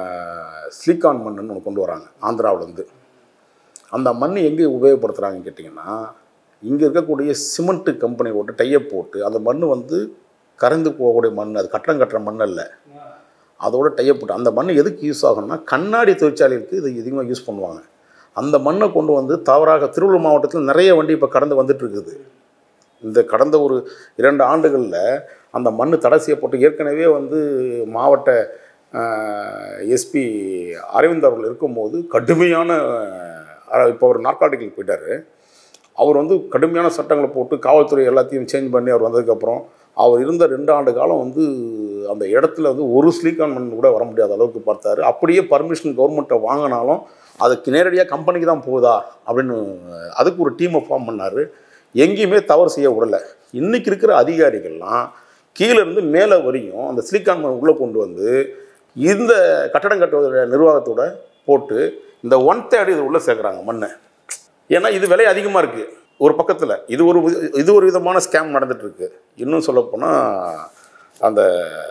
ஸ்லீகான் மண்ணுன்னு ஒன்று கொண்டு வராங்க ஆந்திராவிலேருந்து அந்த மண் எங்கே உபயோகப்படுத்துகிறாங்கன்னு கேட்டிங்கன்னா இங்கே இருக்கக்கூடிய சிமெண்ட்டு கம்பெனியோட டையப் போட்டு அந்த மண் வந்து கரைந்து போகக்கூடிய மண் அது கட்டடம் கட்டுற மண் அல்ல அதோட டையப் போட்டு அந்த மண் எதுக்கு யூஸ் ஆகும்னா கண்ணாடி தொழிற்சாலைக்கு இது அதிகமாக யூஸ் பண்ணுவாங்க அந்த மண்ணை கொண்டு வந்து தவறாக திருவள்ளூர் மாவட்டத்தில் நிறைய வண்டி இப்போ கடந்து வந்துட்டு இருக்குது இந்த கடந்த ஒரு இரண்டு ஆண்டுகளில் அந்த மண் தடை செய்யப்பட்டு ஏற்கனவே வந்து மாவட்ட எஸ்பி அரவிந்த் அவர்கள் இருக்கும்போது கடுமையான அஹ், இப்போ ஒரு நாற்காட்டிக்கு போயிட்டார் அவர் வந்து கடுமையான சட்டங்களை போட்டு காவல்துறை எல்லாத்தையும் சேஞ்ச் பண்ணி அவர் வந்ததுக்கப்புறம் அவர் இருந்த ரெண்டு ஆண்டு காலம் வந்து அந்த இடத்துல வந்து ஒரு ஸ்லீக்கான் மண் கூட வர முடியாத அளவுக்கு பார்த்தாரு அப்படியே பர்மிஷன் கவர்மெண்ட்டை வாங்கினாலும் அதுக்கு நேரடியாக கம்பெனிக்கு தான் போகுதா அப்படின்னு அதுக்கு ஒரு டீமை ஃபார்ம் பண்ணார் எங்கேயுமே தவறு செய்ய விடலை இன்றைக்கி இருக்கிற அதிகாரிகள்லாம் கீழே இருந்து மேலே வரையும் அந்த சிலிக்கான் மண் உள்ளே கொண்டு வந்து இந்த கட்டடம் கட்டுவதோட நிர்வாகத்தோட போட்டு இந்த ஒன் தேர்ட் இது உள்ளே சேர்க்குறாங்க மண்ணை ஏன்னா இது விலை அதிகமாக இருக்குது ஒரு பக்கத்தில் இது ஒரு வி- இது ஒரு விதமான ஸ்கேம் நடந்துகிட்ருக்கு இன்னும் சொல்லப்போனால் அந்த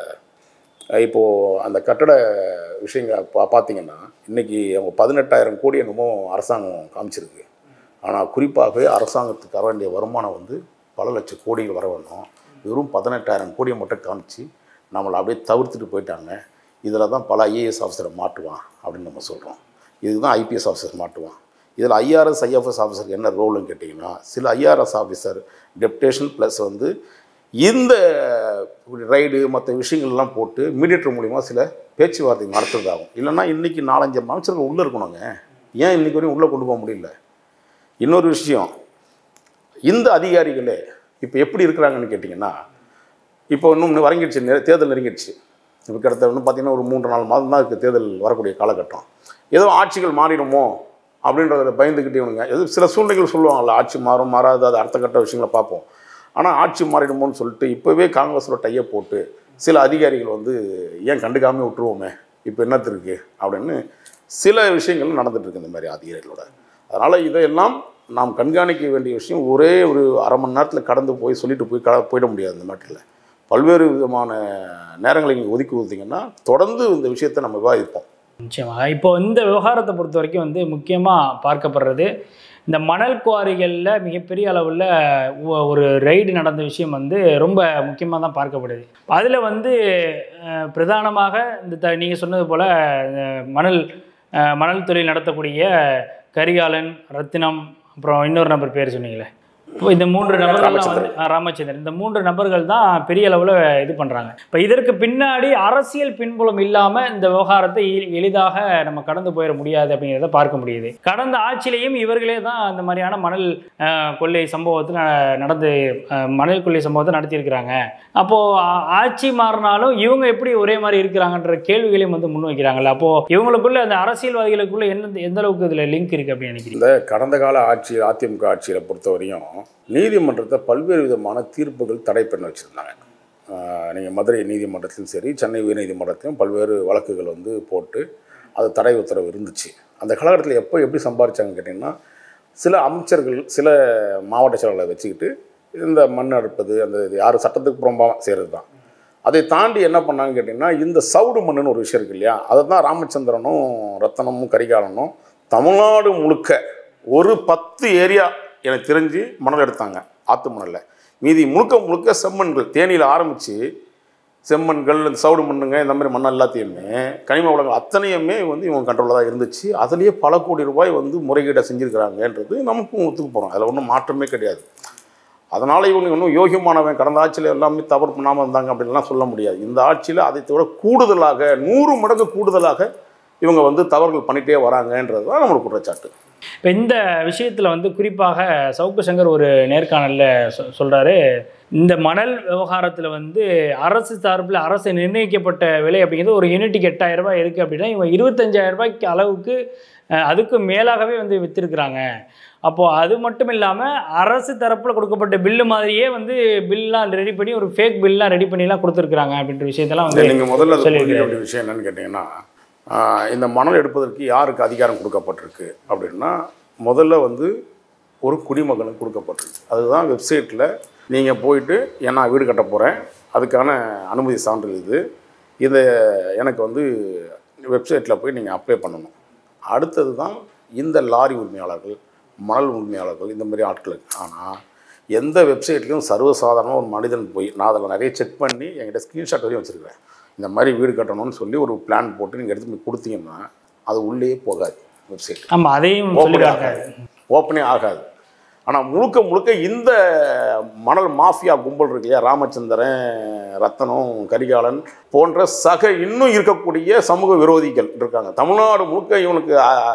இப்போது அந்த கட்டட விஷயங்க பா பார்த்தீங்கன்னா இன்றைக்கி அவங்க பதினெட்டாயிரம் கோடி என்னமோ அரசாங்கம் காமிச்சிருக்கு ஆனால் குறிப்பாகவே அரசாங்கத்துக்கு வர வேண்டிய வருமானம் வந்து பல லட்சம் கோடிகள் வர வேணும் வெறும் பதினெட்டாயிரம் கோடியை மட்டும் காமிச்சு நம்மளை அப்படியே தவிர்த்துட்டு போயிட்டாங்க இதில் தான் பல ஐஏஎஸ் ஆஃபீஸரை மாட்டுவான் அப்படின்னு நம்ம சொல்கிறோம் இதுதான் ஐபிஎஸ் ஆஃபீஸர் மாட்டுவான் இதில் ஐஆர்எஸ் ஐஎஃப்எஸ் ஆஃபீஸர் என்ன ரோல்னு கேட்டிங்கன்னா சில ஐஆர்எஸ் ஆஃபீஸர் டெப்டேஷன் ப்ளஸ் வந்து இந்த ரைடு மற்ற விஷயங்கள்லாம் போட்டு மீடியேட்டர் மூலிமா சில பேச்சுவார்த்தை நடத்துறதாகும் இல்லைன்னா இன்றைக்கி நாலஞ்சு அமைச்சர்கள் உள்ளே இருக்கணுங்க ஏன் இன்றைக்கி வரையும் உள்ளே கொண்டு போக முடியல இன்னொரு விஷயம் இந்த அதிகாரிகளே இப்போ எப்படி இருக்கிறாங்கன்னு கேட்டிங்கன்னா இப்போ இன்னும் இன்னும் வரங்கிடுச்சு நெ- தேர்தல் நெருங்கிடுச்சு இப்போ கிட்டத்தட்ட இன்னும் பார்த்தீங்கன்னா ஒரு மூன்று நாலு மாதம் தான் இருக்குது தேர்தல் வரக்கூடிய காலகட்டம் ஏதோ ஆட்சிகள் மாறிடுமோ அப்படின்றத பயந்துக்கிட்டே இவனுங்க எது சில சூழ்நிலைகள் சொல்லுவாங்கல்ல ஆட்சி மாறும் மாறாது அது அடுத்த கட்ட விஷயங்களை பார்ப்போம் ஆனால் ஆட்சி மாறிடுமோன்னு சொல்லிட்டு இப்போவே காங்கிரஸோட டையை போட்டு சில அதிகாரிகள் வந்து ஏன் கண்டுக்காம விட்டுருவோமே இப்போ என்னத்து இருக்கு அப்படின்னு சில விஷயங்கள் நடந்துட்டு இருக்கு இந்த மாதிரி அதிகாரிகளோட அதனால் இதையெல்லாம் நாம் கண்காணிக்க வேண்டிய விஷயம் ஒரே ஒரு அரை மணி நேரத்தில் கடந்து போய் சொல்லிட்டு போய் க போயிட முடியாது இந்த நாட்டில் பல்வேறு விதமான நேரங்களை நீங்கள் ஒதுக்கி கொடுத்தீங்கன்னா தொடர்ந்து இந்த விஷயத்தை நம்ம விவாதிப்போம் நிச்சயமாக இப்போ இந்த விவகாரத்தை பொறுத்த வரைக்கும் வந்து முக்கியமாக பார்க்கப்படுறது இந்த மணல் குவாரிகளில் மிகப்பெரிய அளவில் ஒ- ஒரு ரைடு நடந்த விஷயம் வந்து ரொம்ப முக்கியமாக தான் பார்க்கப்படுது அதில் வந்து அஹ், பிரதானமாக இந்த த நீங்கள் சொன்னது போல் மணல் அஹ், மணல் தொழில் நடத்தக்கூடிய கரிகாலன் ரத்தினம் அப்புறம் இன்னொரு நபர் பேர் சொன்னீங்களே இப்போ இந்த மூன்று நபர்கள்லாம் வந்து ஆ, ராமச்சந்திரன் இந்த மூன்று நபர்கள் தான் பெரிய அளவில் இது பண்ணுறாங்க இப்போ இதற்கு பின்னாடி அரசியல் பின்புலம் இல்லாமல் இந்த விவகாரத்தை எளி- எளிதாக நம்ம கடந்து போயிட முடியாது அப்படிங்கிறத பார்க்க முடியுது கடந்த ஆட்சியிலையும் இவர்களே தான் இந்த மாதிரியான மணல் ஆ, கொள்ளை சம்பவத்தில் நடந்து ஆ, மணல் கொள்ளை சம்பவத்தை நடத்தியிருக்கிறாங்க அப்போது ஆட்சி மாறினாலும் இவங்க எப்படி ஒரே மாதிரி இருக்கிறாங்கன்ற கேள்விகளையும் வந்து முன்வைக்கிறாங்கல்ல அப்போது இவங்களுக்குள்ள அந்த அரசியல்வாதிகளுக்குள்ள என்ன எந்த அளவுக்கு இதில் லிங்க் இருக்குது அப்படின்னு நினைக்கிறீங்க இந்த கடந்த கால ஆட்சி அதிமுக ஆட்சியில் பொறுத்தவரையும் நீதிமன்றத்தை பல்வேறு விதமான தீர்ப்புகள் தடை பண்ண வச்சுருந்தாங்க நீங்கள் மதுரை நீதிமன்றத்திலும் சரி சென்னை உயர்நீதிமன்றத்திலும் பல்வேறு வழக்குகள் வந்து போட்டு அது தடை உத்தரவு இருந்துச்சு அந்த காலகட்டத்தில் எப்போ எப்படி சம்பாரிச்சாங்கன்னு கேட்டிங்கன்னா சில அமைச்சர்கள் சில மாவட்ட செயலாளர்களை வச்சுக்கிட்டு இந்த மண் அறுப்பது அந்த இது யார் சட்டத்துக்கு புறம்பாக செய்கிறது தான் அதை தாண்டி என்ன பண்ணாங்கன்னு கேட்டிங்கன்னா இந்த சவுடு மண்ணுன்னு ஒரு விஷயம் இருக்கு இல்லையா அதை தான் ராமச்சந்திரனும் ரத்தனமும் கரிகாலனும் தமிழ்நாடு முழுக்க ஒரு பத்து ஏரியா எனக்கு தெரிஞ்சு மணல் எடுத்தாங்க ஆற்று மணலில் மீதி முழுக்க முழுக்க செம்மண்கள் தேனியில் ஆரம்பித்து செம்மண்கள் இந்த சவுடு மண்ணுங்க இந்த மாதிரி மண் எல்லாத்தையுமே கனிம வளங்கள் அத்தனையுமே வந்து இவங்க கண்ட்ரோலில் தான் இருந்துச்சு அதுலேயே பல கோடி ரூபாய் வந்து முறைகேடை செஞ்சுருக்கிறாங்கன்றது நமக்கும் ஒத்துக்கு போகிறோம் அதில் ஒன்றும் மாற்றமே கிடையாது அதனால் இவங்க இன்னும் யோகியமானவன் கடந்த ஆட்சியில் எல்லாமே தவறு பண்ணாமல் இருந்தாங்க அப்படின்லாம் சொல்ல முடியாது இந்த ஆட்சியில் அதை விட கூடுதலாக நூறு மடங்கு கூடுதலாக இவங்க வந்து தவறுகள் பண்ணிகிட்டே வராங்கன்றது தான் நம்மளோட குற்றச்சாட்டு இப்போ இந்த விஷயத்தில் வந்து குறிப்பாக சவுக்கு சங்கர் ஒரு நேர்காணலில் சொ சொல்கிறாரு இந்த மணல் விவகாரத்தில் வந்து அரசு சார்பில் அரசு நிர்ணயிக்கப்பட்ட விலை அப்படிங்கிறது ஒரு யூனிட்டுக்கு எட்டாயிரம் ரூபாய் இருக்குது அப்படின்னா இவங்க இருபத்தஞ்சாயிரம் ரூபாய்க்கு அளவுக்கு அஹ், அதுக்கு மேலாகவே வந்து விற்றுருக்குறாங்க அப்போது அது மட்டும் இல்லாமல் அரசு தரப்பில் கொடுக்கப்பட்ட பில்லு மாதிரியே வந்து பில்லாம் ரெடி பண்ணி ஒரு ஃபேக் பில்லாம் ரெடி பண்ணிலாம் கொடுத்துருக்குறாங்க அப்படின்ற விஷயத்தெல்லாம் வந்து நீங்கள் முதல்ல அது சொல்லியிருக்காரு. புரிஞ்சுக்க வேண்டிய விஷயம் என்னன்னு கேட்டிங்கன்னா ஆஹ், இந்த மணல் எடுப்பதற்கு யாருக்கு அதிகாரம் கொடுக்கப்பட்டிருக்கு அப்படின்னா முதல்ல வந்து ஒரு குடிமகனுக்கு கொடுக்கப்பட்டிருக்கு அதுதான் வெப்சைட்டில் நீங்கள் போயிட்டு ஏன் நான் வீடு கட்ட போகிறேன் அதுக்கான அனுமதி சான்றிதழ் இது இதை எனக்கு வந்து வெப்சைட்டில் போய் நீங்கள் அப்ளை பண்ணணும் அடுத்தது தான் இந்த லாரி உரிமையாளர்கள் மணல் உரிமையாளர்கள் இந்த மாதிரி ஆட்களுக்கு ஆனால் எந்த வெப்சைட்லையும் சர்வசாதாரணமாக ஒரு மனிதன் போய் நான் அதில் நிறைய செக் பண்ணி என்கிட்ட ஸ்க்ரீன்ஷாட் வரையும் வச்சுருக்கிறேன் இந்த மாதிரி வீடு கட்டணும்னு சொல்லி ஒரு பிளான் போட்டு நீங்கள் எடுத்து போய் கொடுத்தீங்கன்னா அது உள்ளே போகாது வெப்சைட் ஆமாம் அதையும் ஓப்பனே சொல்லியிருக்காங்க ஆகாது ஓப்பனே ஆகாது ஆனால் முழுக்க முழுக்க இந்த மணல் மாஃபியா கும்பல் இருக்கு இல்லையா ராமச்சந்திரன் ரத்தனம் கரிகாலன் போன்ற சக இன்னும் இருக்கக்கூடிய சமூக விரோதிகள் இருக்காங்க தமிழ்நாடு முழுக்க இவனுக்கு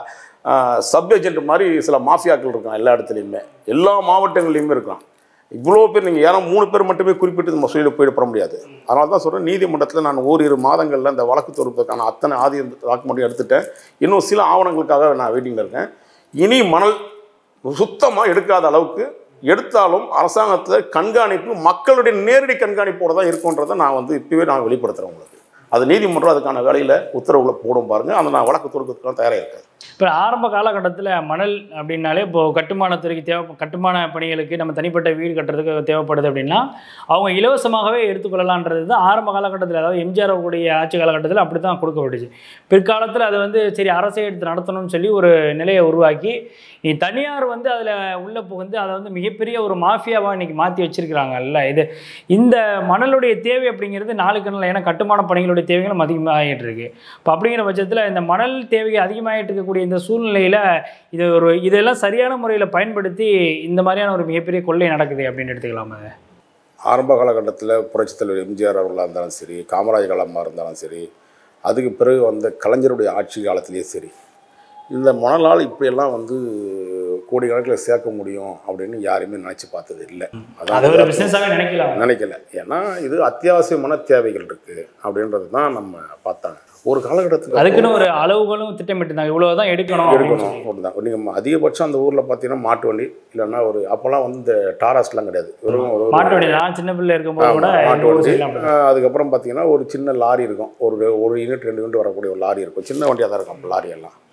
சப் ஏஜென்ட் மாதிரி சில மாஃபியாக்கள் இருக்கான் எல்லா இடத்துலையுமே எல்லா மாவட்டங்கள்லையுமே இருக்கான் இவ்வளோ பேர் நீங்கள் யாரும் மூணு பேர் மட்டுமே குறிப்பிட்டு நம்ம சொல்லிட்டு போயிட முடியாது அதனால தான் சொல்கிறேன் நீதிமன்றத்தில் நான் ஓரிரு மாதங்களில் இந்த வழக்கு தொடுப்பதற்கான அத்தனை ஆதி டாக்குமெண்ட்டையும் எடுத்துட்டேன் இன்னும் சில ஆவணங்களுக்காக நான் வெயிட்டிங்கில் இருக்கேன் இனி மணல் சுத்தமாக எடுக்காத அளவுக்கு எடுத்தாலும் அரசாங்கத்தில் கண்காணிப்பு மக்களுடைய நேரடி கண்காணிப்போடு தான் இருக்குன்றதை நான் வந்து இப்போவே நான் வெளிப்படுத்துகிறேன் உங்களுக்கு அது நீதிமன்றம் அதுக்கான வேலையில் உத்தரவுகளை போடும் பாருங்கள் அதை நான் வழக்கு தொடுக்கிறதுக்கான தயாராக இருக்கேன் இப்போ ஆரம்ப காலகட்டத்தில் மணல் அப்படின்னாலே இப்போது கட்டுமானத்துறைக்கு தேவை கட்டுமான பணிகளுக்கு நம்ம தனிப்பட்ட வீடு கட்டுறதுக்கு தேவைப்படுது அப்படின்னா அவங்க இலவசமாகவே எடுத்துக்கொள்ளலான்றது தான் ஆரம்ப காலகட்டத்தில் அதாவது எம்ஜிஆர் அவர்களுடைய ஆட்சி காலகட்டத்தில் அப்படி தான் கொடுக்கப்பட்டுச்சு பிற்காலத்தில் அது வந்து சரி அரசே எடுத்து நடத்தணும்னு சொல்லி ஒரு நிலையை உருவாக்கி நீ தனியார் வந்து அதில் உள்ளே புகுந்து அதை வந்து மிகப்பெரிய ஒரு மாஃபியாவாக இன்றைக்கி மாற்றி வச்சிருக்கிறாங்கல்ல இது இந்த மணலுடைய தேவை அப்படிங்கிறது நாளுக்கு நாள் ஏன்னா கட்டுமான பணிகளுடைய தேவைகளும் அதிகமாகிட்டு இருக்கு இப்போ அப்படிங்கிற பட்சத்தில் இந்த மணல் தேவை அதிகமாகிட்டு இருக்கக்கூடிய இந்த சூழ்நிலையில் இது ஒரு இதெல்லாம் சரியான முறையில் பயன்படுத்தி இந்த மாதிரியான ஒரு மிகப்பெரிய கொள்ளை நடக்குது அப்படின்னு எடுத்துக்கலாமா அதை? ஆரம்ப காலகட்டத்தில் புரட்சித் தலைவர் எம்ஜிஆர் அவர்களாக இருந்தாலும் சரி காமராஜ் காலமாக இருந்தாலும் சரி அதுக்கு பிறகு வந்த கலைஞருடைய ஆட்சி காலத்திலேயே சரி இந்த மணலால் இப்படியெல்லாம் வந்து கோடிக்கணக்கில் சேர்க்க முடியும் அப்படின்னு யாருமே நினச்சி பார்த்தது இல்லை அதை ஒரு பிஸ்னஸாகவே நினைக்கலாம் நினைக்கல ஏன்னா இது அத்தியாவசியமான தேவைகள் இருக்குது அப்படின்றது தான் நம்ம பார்த்தாங்க ஒரு காலகட்டத்துக்கு அதுக்குன்னு ஒரு அளவுகளும் திட்டமிட்டிருந்தாங்க இவ்வளோ தான் எடுக்கணும் அப்படின்னு சொல்லி. எடுக்கணும் அப்படிதான் நீங்கள் அதிகபட்சம் அந்த ஊரில் பார்த்தீங்கன்னா மாட்டு வண்டி இல்லைன்னா ஒரு அப்போல்லாம் வந்து இந்த டாராஸ்லாம் கிடையாது வெறும் ஒரு மாட்டு வண்டி நான் சின்ன பிள்ளை இருக்கும்போது கூட ஆமா, மாட்டு எங்க ஊர் வண்டி சைடுல அப்படி ஆஹ் அதுக்கப்புறம் பார்த்தீங்கன்னா ஒரு சின்ன லாரி இருக்கும் ஒரு ஒரு யூனிட் ரெண்டு யூனிட் வரக்கூடிய ஒரு லாரி இருக்கும் சின்ன வண்டியாக தான் இருக்கும் லாரி எல்லாம்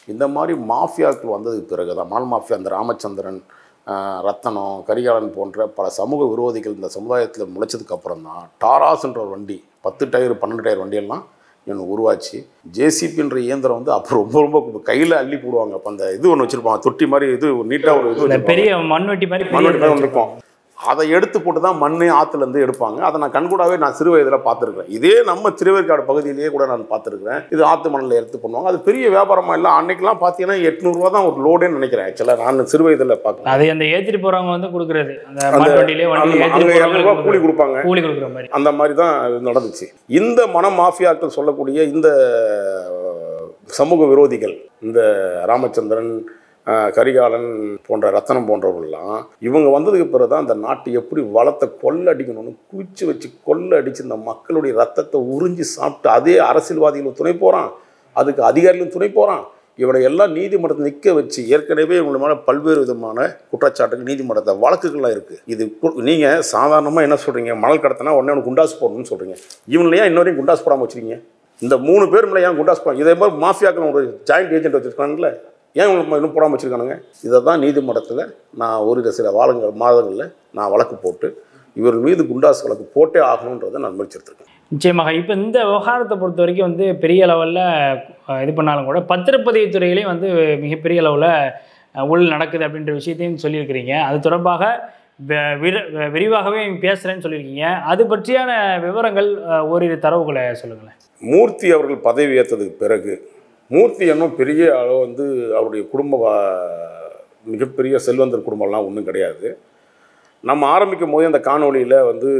இந்த மாதிரி மாஃபியாக்கள் வந்ததுக்கு பிறகு தான் மால் மாஃபியா அந்த ராமச்சந்திரன் ஆஹ், ரத்தனம் கரிகாலன் போன்ற பல சமூக விரோதிகள் இந்த சமுதாயத்தில் முளைச்சதுக்கு அப்புறம் தான் டாராஸ்ன்ற ஒரு வண்டி பத்து டயர் பன்னெண்டு டயர் வண்டியெல்லாம் இவனுக்கு உருவாச்சு ஜேசிபின்ற இயந்திரம் வந்து அப்போ ரொம்ப ரொம்ப கையில் அள்ளி போடுவாங்க அப்போ அந்த இது ஒன்று வச்சுருப்பாங்க தொட்டி மாதிரி இது நீட்டாக ஒரு இது இந்த வச்சிருப்பாங்க. பெரிய மண்வெட்டி மாதிரி பெரிய மண்ணோட மேல இருக்கும் அதை எடுத்து போட்டு தான் மண்ணே ஆத்துல இருந்து எடுப்பாங்க அதை நான் கண்கூடாவே நான் சிறு வயதில் பார்த்துருக்கேன் இதே நம்ம திருவேற்காடு பகுதியிலேயே கூட நான் பார்த்துருக்கிறேன் இது ஆத்து மணலில் எடுத்து பண்ணுவாங்க அது பெரிய வியாபாரமா இல்லை அன்னைக்கெல்லாம் பார்த்தீங்கன்னா எட்நூறுரூவா தான் ஒரு லோடேன்னு நினைக்கிறேன் ஆக்சுவலாக நான் சிறு வயதில் பார்க்குறேன் அதை அந்த ஏத்திட்டு போறவங்க வந்து கொடுக்கறது அந்த அந்த- மாட்டு வண்டியிலே வண்டியில அங்கே ஏத்திட்டு இரநூறுவா கூலி போறவங்களுக்கு கொடுப்பாங்க கூலி கொடுக்குற மாதிரி அந்த மாதிரி தான் இது நடந்துச்சு இந்த மன மாஃபியாக்கள் சொல்லக்கூடிய இந்த அஹ், சமூக விரோதிகள் இந்த ராமச்சந்திரன் அஹ், கரிகாலன் போன்ற ரத்தனம் போன்றவர்கள்லாம் இவங்க வந்ததுக்கு பிறகு தான் அந்த நாட்டை எப்படி வளத்தை கொள்ளடிக்கணும்னு குவிச்சு வச்சு கொள்ளடிச்சு இந்த மக்களுடைய ரத்தத்தை உறிஞ்சி சாப்பிட்டு அதே அரசியல்வாதிகளும் துணை போகிறான் அதுக்கு அதிகாரிகளும் துணை போகிறான் இவனை எல்லாம் நீதிமன்றத்தை நிற்க வச்சு ஏற்கனவே இவங்க மேலே பல்வேறு விதமான குற்றச்சாட்டுகள் நீதிமன்றத்தை வழக்குகள்லாம் இருக்குது இது நீங்கள் சாதாரணமாக என்ன சொல்கிறீங்க மணல் கடத்தினா உடனே உனக்கு குண்டாசு போடணும்னு சொல்கிறீங்க இவங்கள ஏன் இன்னொரையும் குண்டாசு போடாமல் வச்சுருக்கீங்க இந்த மூணு பேர் மேலே ஏன் குண்டாசு போடாம இதே மாதிரி மாஃபியாக்கள் ஒரு ஜாயிண்ட் ஏஜென்ட் வச்சுருக்காங்களே ஏன் இவங்களுக்கு இன்னும் போடாமல் வச்சுருக்கானுங்க இதை தான் நீதிமன்றத்தில் நான் ஒரு சில வாரங்கள் மாதங்களில் நான் வழக்கு போட்டு இவர்கள் மீது குண்டாசு வழக்கு போட்டே ஆகணுன்றதை நான் முயற்சித்திருக்கேன் நிச்சயமாக இப்போ இந்த விவகாரத்தை பொறுத்த வரைக்கும் வந்து பெரிய லெவலில் இது பண்ணாலும் கூட பத்திரப்பதிவு துறையிலையும் வந்து மிகப்பெரிய அளவில் ஊழல் நடக்குது அப்படின்ற விஷயத்தையும் சொல்லியிருக்கிறீங்க அது தொடர்பாக வ- விர- வ- விரிவாகவே பேசுகிறேன்னு சொல்லியிருக்கீங்க அது பற்றியான விவரங்கள் அஹ், ஓரிரு தரவுகளை சொல்லுங்களேன் மூர்த்தி அவர்கள் பதவி ஏற்றதுக்கு பிறகு மூர்த்தி என்னும் பெரிய அளவு வந்து அவருடைய குடும்ப வா- மிகப்பெரிய செல்வந்தர் குடும்பம்லாம் ஒன்றும் கிடையாது நம்ம ஆரம்பிக்கும் போது அந்த காணொளியில் வந்து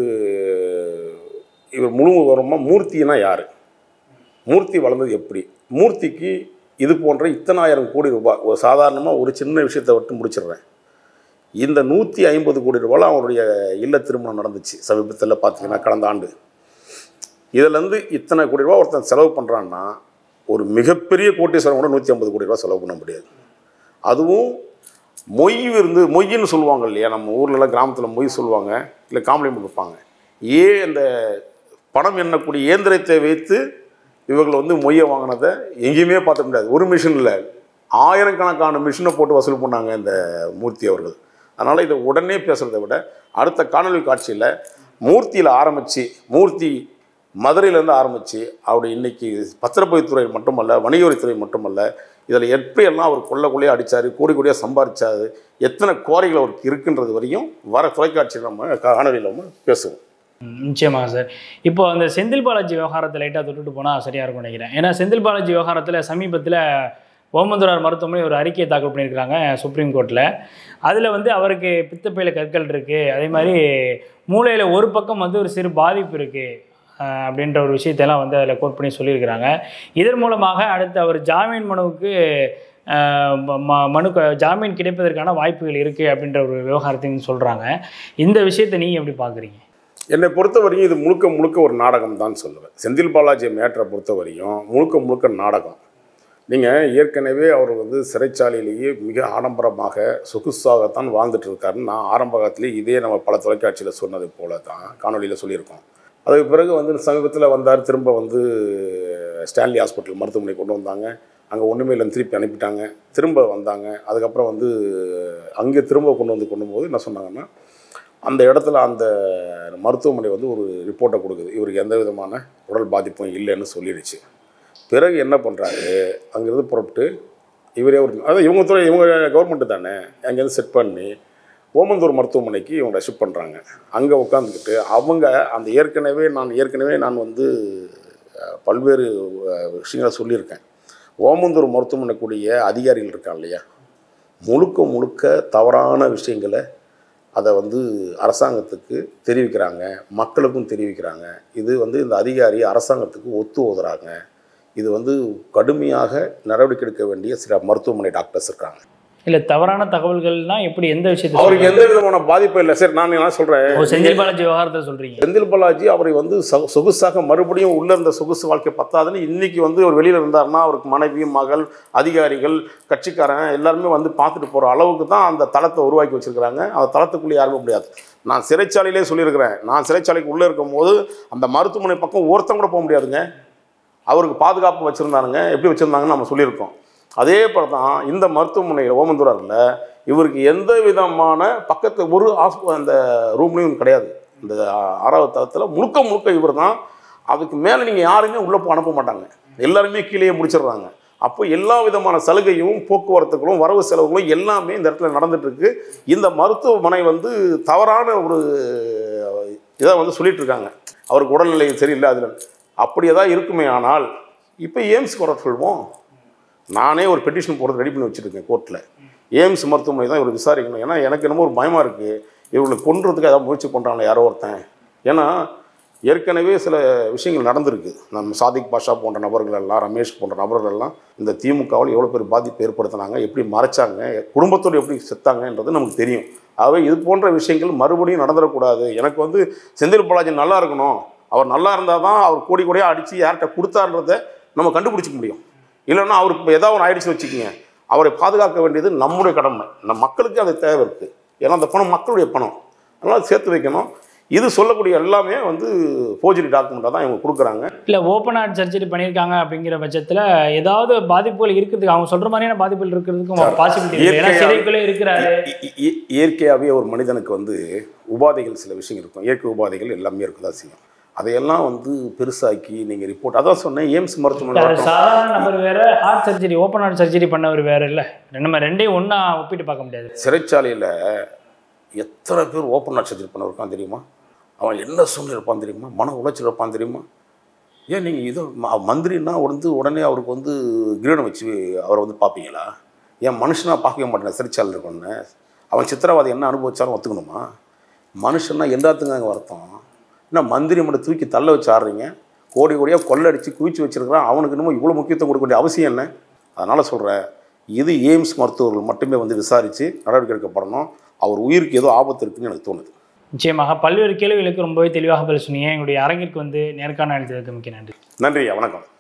இவர் முழு விவரமாக மூர்த்தினா யார் மூர்த்தி வளர்ந்தது எப்படி மூர்த்திக்கு இது போன்ற இத்தனாயிரம் கோடி ரூபாய் ஒரு சாதாரணமாக ஒரு சின்ன விஷயத்தை விட்டு முடிச்சிடுறேன் இந்த நூற்றி ஐம்பது கோடி ரூபாயில் அவருடைய இல்ல திருமணம் நடந்துச்சு சமீபத்தில் பார்த்தீங்கன்னா கடந்த ஆண்டு இதுலேருந்து இத்தனை கோடி ரூபா ஒருத்தன் செலவு பண்ணுறான்னா ஒரு மிகப்பெரிய கோட்டீஸ்வரன் கூட நூற்றி ஐம்பது கோடி ரூபா செலவு பண்ண முடியாது அதுவும் மொய் இருந்து மொய்ன்னு சொல்லுவாங்க இல்லையா நம்ம ஊர்லலாம் கிராமத்தில் மொய் சொல்லுவாங்க இல்லை காம்ப்ளிமெண்ட் கொடுப்பாங்க ஏ அந்த பணம் எண்ணக்கூடிய இயந்திரத்தை வைத்து இவர்கள் வந்து மொய்யை வாங்கினதை எங்கேயுமே பார்த்த முடியாது ஒரு மிஷின் இல்லை ஆயிரக்கணக்கான மிஷினை போட்டு வசூல் பண்ணாங்க இந்த மூர்த்தி அவர்கள் அதனால் இதை உடனே பேசுகிறத விட அடுத்த காணொளி காட்சியில் மூர்த்தியில் ஆரம்பித்து மூர்த்தி மதுரையிலேருந்து ஆரம்பித்து அவருடைய இன்னைக்கு பத்திரப்பதிவுத்துறை மட்டுமல்ல வணிகவரித்துறை மட்டுமல்ல இதில் எப்படியெல்லாம் அவர் கொள்ள கொள்ளையாக அடித்தார் கோடி கோடியாக சம்பாதிச்சாரு எத்தனை கோரைகள் அவருக்கு இருக்குன்றது வரையும் வர தொலைக்காட்சியில் நம்ம காணொலியில் நம்ம பேசுவோம் ம், நிச்சயமாக சார் இப்போ அந்த செந்தில் பாலாஜி விவகாரத்தை லைட்டாக தொட்டுட்டு போனால் சரியாக இருக்கும் நினைக்கிறேன் ஏன்னா செந்தில் பாலாஜி விவகாரத்தில் சமீபத்தில் ஓமந்தூரார் மருத்துவமனை ஒரு அறிக்கையை தாக்கல் பண்ணியிருக்கிறாங்க சுப்ரீம் கோர்ட்டில் அதில் வந்து அவருக்கு பித்தப்பையில் கற்கள் இருக்குது அதே மாதிரி மூளையில் ஒரு பக்கம் வந்து ஒரு சிறு பாதிப்பு இருக்குது அப்படின்ற ஒரு விஷயத்தெல்லாம் வந்து அதில் கோட் பண்ணி சொல்லியிருக்கிறாங்க இதன் மூலமாக அடுத்து அவர் ஜாமீன் மனுவுக்கு அஹ், ம- ம- மனு க- ஜாமீன் கிடைப்பதற்கான வாய்ப்புகள் இருக்குது அப்படின்ற ஒரு விவகாரத்தையும் சொல்கிறாங்க இந்த விஷயத்தை நீங்கள் எப்படி பார்க்குறீங்க என்னை பொறுத்த வரையும் இது முழுக்க முழுக்க ஒரு நாடகம் தான் சொல்லுவேன் செந்தில் பாலாஜி மேட்டரை பொறுத்த வரையும் முழுக்க முழுக்க நாடகம் நீங்கள் ஏற்கனவே அவர் வந்து சிறைச்சாலையிலேயே மிக ஆடம்பரமாக சொகுசாகத்தான் வாழ்ந்துட்டு இருக்காருன்னு நான் ஆரம்பகத்திலே இதே நம்ம பல தொலைக்காட்சியில் சொன்னது போல தான் காணொலியில் சொல்லியிருக்கோம் அதுக்கு பிறகு வந்து சமீபத்தில் வந்தார் திரும்ப வந்து ஸ்டான்லி ஹாஸ்பிட்டல் மருத்துவமனை கொண்டு வந்தாங்க அங்கே ஒன்றுமே இல்லைன்னு திருப்பி அனுப்பிட்டாங்க திரும்ப வந்தாங்க அதுக்கப்புறம் வந்து அங்கே திரும்ப கொண்டு வந்து கொண்டு போது என்ன சொன்னாங்கன்னா அந்த இடத்துல அந்த மருத்துவமனை வந்து ஒரு ரிப்போர்ட்டை கொடுக்குது இவருக்கு எந்த விதமான உடல் பாதிப்பும் இல்லைன்னு சொல்லிடுச்சு பிறகு என்ன பண்ணுறாரு அங்கேருந்து புறப்பட்டு இவரே ஒரு அதான் இவங்க துறை இவங்க கவர்மெண்ட்டு தானே அங்கேருந்து செட் பண்ணி ஓமந்தூர் மருத்துவமனைக்கு இவங்களை ஷிஃப்ட் பண்ணுறாங்க அங்கே உட்காந்துக்கிட்டு அவங்க அந்த ஏற்கனவே நான் ஏற்கனவே நான் வந்து அஹ், பல்வேறு அஹ், விஷயங்களை சொல்லியிருக்கேன் ஓமந்தூர் மருத்துவமனைக்குரிய அதிகாரிகள் இருக்காங்க இல்லையா முழுக்க முழுக்க தவறான விஷயங்களை அதை வந்து அரசாங்கத்துக்கு தெரிவிக்கிறாங்க மக்களுக்கும் தெரிவிக்கிறாங்க இது வந்து இந்த அதிகாரி அரசாங்கத்துக்கு ஒத்து ஓதுறாங்க இது வந்து கடுமையாக நடவடிக்கை எடுக்க வேண்டிய சில மருத்துவமனை டாக்டர்ஸ் இருக்காங்க இல்லை தவறான தகவல்கள்னா எப்படி எந்த விஷயத்தை அவருக்கு எந்த விதமான பாதிப்பும் இல்லை சரி நான் என்ன சொல்கிறேன் ஓ, செந்தில் பாலாஜி விவகாரத்தை சொல்றீங்க செந்தில் பாலாஜி அவரை வந்து சொ- சொகுசாக மறுபடியும் உள்ள இருந்த சொகுசு வாழ்க்கை பத்தாதுன்னு இன்னைக்கு வந்து ஒரு வெளியில் இருந்தாருன்னா அவருக்கு மனைவி மகள் அதிகாரிகள் கட்சிக்காரன் எல்லாருமே வந்து பார்த்துட்டு போகிற அளவுக்கு தான் அந்த தளத்தை உருவாக்கி வச்சிருக்கிறாங்க அந்த தளத்துக்குள்ளே யாருமே முடியாது நான் சிறைச்சாலையிலே சொல்லியிருக்கிறேன் நான் சிறைச்சாலைக்கு உள்ளே இருக்கும்போது அந்த மருத்துவமனை பக்கம் ஒருத்தன் கூட போக முடியாதுங்க அவருக்கு பாதுகாப்பு வச்சுருந்தானுங்க எப்படி வச்சுருந்தாங்கன்னு நம்ம சொல்லியிருக்கோம் அதே போல தான் இந்த மருத்துவமனையில் ஓமந்தூராரில் இவருக்கு எந்த விதமான பக்கத்து ஒரு ஹாஸ்ப அந்த ரூம்லேயும் கிடையாது இந்த ஆறாவது தளத்தில் முழுக்க முழுக்க இவர் தான் அதுக்கு மேலே நீங்கள் யாருமே உள்ளே போ அனுப்ப மாட்டாங்க எல்லாருமே கீழேயே முடிச்சிடுறாங்க அப்போ எல்லா விதமான சலுகையும் போக்குவரத்துகளும் வரவு செலவுகளும் எல்லாமே இந்த இடத்துல நடந்துட்டு இருக்கு இந்த மருத்துவமனை வந்து தவறான ஒரு இதை வந்து சொல்லிட்டு இருக்காங்க அவருக்கு உடல்நிலை சரியில்லை அதில் அப்படி ஏதாவது இருக்குமே ஆனால் இப்போ எய்ம்ஸ்க்கு வர சொல்வோம் நானே ஒரு பெட்டிஷன் போடுறது ரெடி பண்ணி வச்சுருக்கேன் கோர்ட்டில் எய்ம்ஸ் மருத்துவமனை தான் இவர் விசாரிக்கணும் ஏன்னா எனக்கு என்னமோ ஒரு பயமாக இருக்குது இவங்களை கொன்றதுக்கு ஏதாவது முயற்சி பண்ணுறாங்களே யாரோ ஒருத்தன் ஏன்னா ஏற்கனவே சில விஷயங்கள் நடந்திருக்கு நம்ம சாதிக் பாஷா போன்ற நபர்கள் எல்லாம் ரமேஷ் போன்ற நபர்கள் எல்லாம் இந்த திமுகவில் எவ்வளோ பேர் பாதிப்பு ஏற்படுத்தினாங்க எப்படி மறைச்சாங்க குடும்பத்தோடு எப்படி செத்தாங்கன்றது நமக்கு தெரியும் ஆகவே இது போன்ற விஷயங்கள் மறுபடியும் நடந்துடக்கூடாது எனக்கு வந்து செந்தில் பாலாஜி நல்லா இருக்கணும் அவர் நல்லா இருந்தால் தான் அவர் கோடி கோடியாக அடித்து யார்கிட்ட கொடுத்தான்றதை நம்ம கண்டுபிடிச்சிக்க முடியும் இல்லைன்னா அவருக்கு இப்போ ஏதாவது ஒன்று ஆயிடுச்சு வச்சுக்கோங்க அவரை பாதுகாக்க வேண்டியது நம்முடைய கடமை நம் மக்களுக்கு அது தேவை இருக்குது ஏன்னா அந்த பணம் மக்களுடைய பணம் அதனால் சேர்த்து வைக்கணும் இது சொல்லக்கூடிய எல்லாமே வந்து ஃபோர்ஜரி டாக்குமெண்ட்டாக தான் இவங்க கொடுக்குறாங்க இல்லை ஓப்பன் ஹார்ட் சர்ஜரி பண்ணியிருக்காங்க அப்படிங்கிற பட்சத்தில் ஏதாவது பாதிப்புகள் இருக்கிறதுக்கு அவங்க சொல்கிற மாதிரியான பாதிப்புகள் இருக்கிறதுக்கும் பாசிபிலிட்டி இருக்கு ஏன்னா இயற்கையா- சிறைக்குள்ளே இருக்கிறாரு இ- இ- இயற்கையாகவே ஒரு மனிதனுக்கு வந்து உபாதைகள் சில விஷயங்கள் இருக்கும் இயற்கை உபாதைகள் எல்லாமே இருக்குதா செய்யும் அதையெல்லாம் வந்து பெருசாக்கி நீங்கள் ரிப்போர்ட் அதான் சொன்னேன் எய்ம்ஸ் மருத்துவமனை அது சாதாரண நபர் வேற heart surgery open heart surgery பண்ணவர் வேற இல்லை நம்ம ரெண்டையும் ஒன்றா ஒப்பிட்டு பார்க்க முடியாது சிறைச்சாலையில் எத்தனை பேர் ஓப்பன் ஹார்ட் சர்ஜரி பண்ண இருக்கான் தெரியுமா அவன் என்ன சூழ்நிலை இருப்பான் தெரியுமா மன உளைச்சல் இருப்பான் தெரியுமா ஏன் நீங்கள் இது ம- மந்திரின்னா வந்து உடனே அவருக்கு வந்து கிரீடம் வச்சு அவரை வந்து பார்ப்பீங்களா ஏன் மனுஷனாக பார்க்கவே மாட்டேன் சிறைச்சாலையில் இருக்கணுன்னு அவன் சித்திரவாதி என்ன அனுபவிச்சாலும் ஒத்துக்கணுமா மனுஷன்னா எல்லாத்துக்கும் அங்கே வருத்தம் என்ன மந்திரி மட்டும் தூக்கி தள்ள வச்சு ஆடுறீங்க கோடி கோடியாக கொள்ளடிச்சு குவிச்சு வச்சிருக்கிறான் அவனுக்கு இன்னமும் இவ்வளோ முக்கியத்துவம் கொடுக்க வேண்டிய அவசியம் என்ன அதனால் சொல்கிறேன் இது எய்ம்ஸ் மருத்துவர்கள் மட்டுமே வந்து விசாரித்து நடவடிக்கை எடுக்கப்படணும் அவர் உயிருக்கு ஏதோ ஆபத்து இருக்குன்னு எனக்கு தோணுது நிச்சயமாக பல்வேறு கேள்விகளுக்கு ரொம்பவே தெளிவாக பதில் சொன்னீங்க எங்களுடைய அரங்கிற்கு வந்து நேர்காணல் அளித்ததற்கு மிக்க நன்றி நன்றி வணக்கம்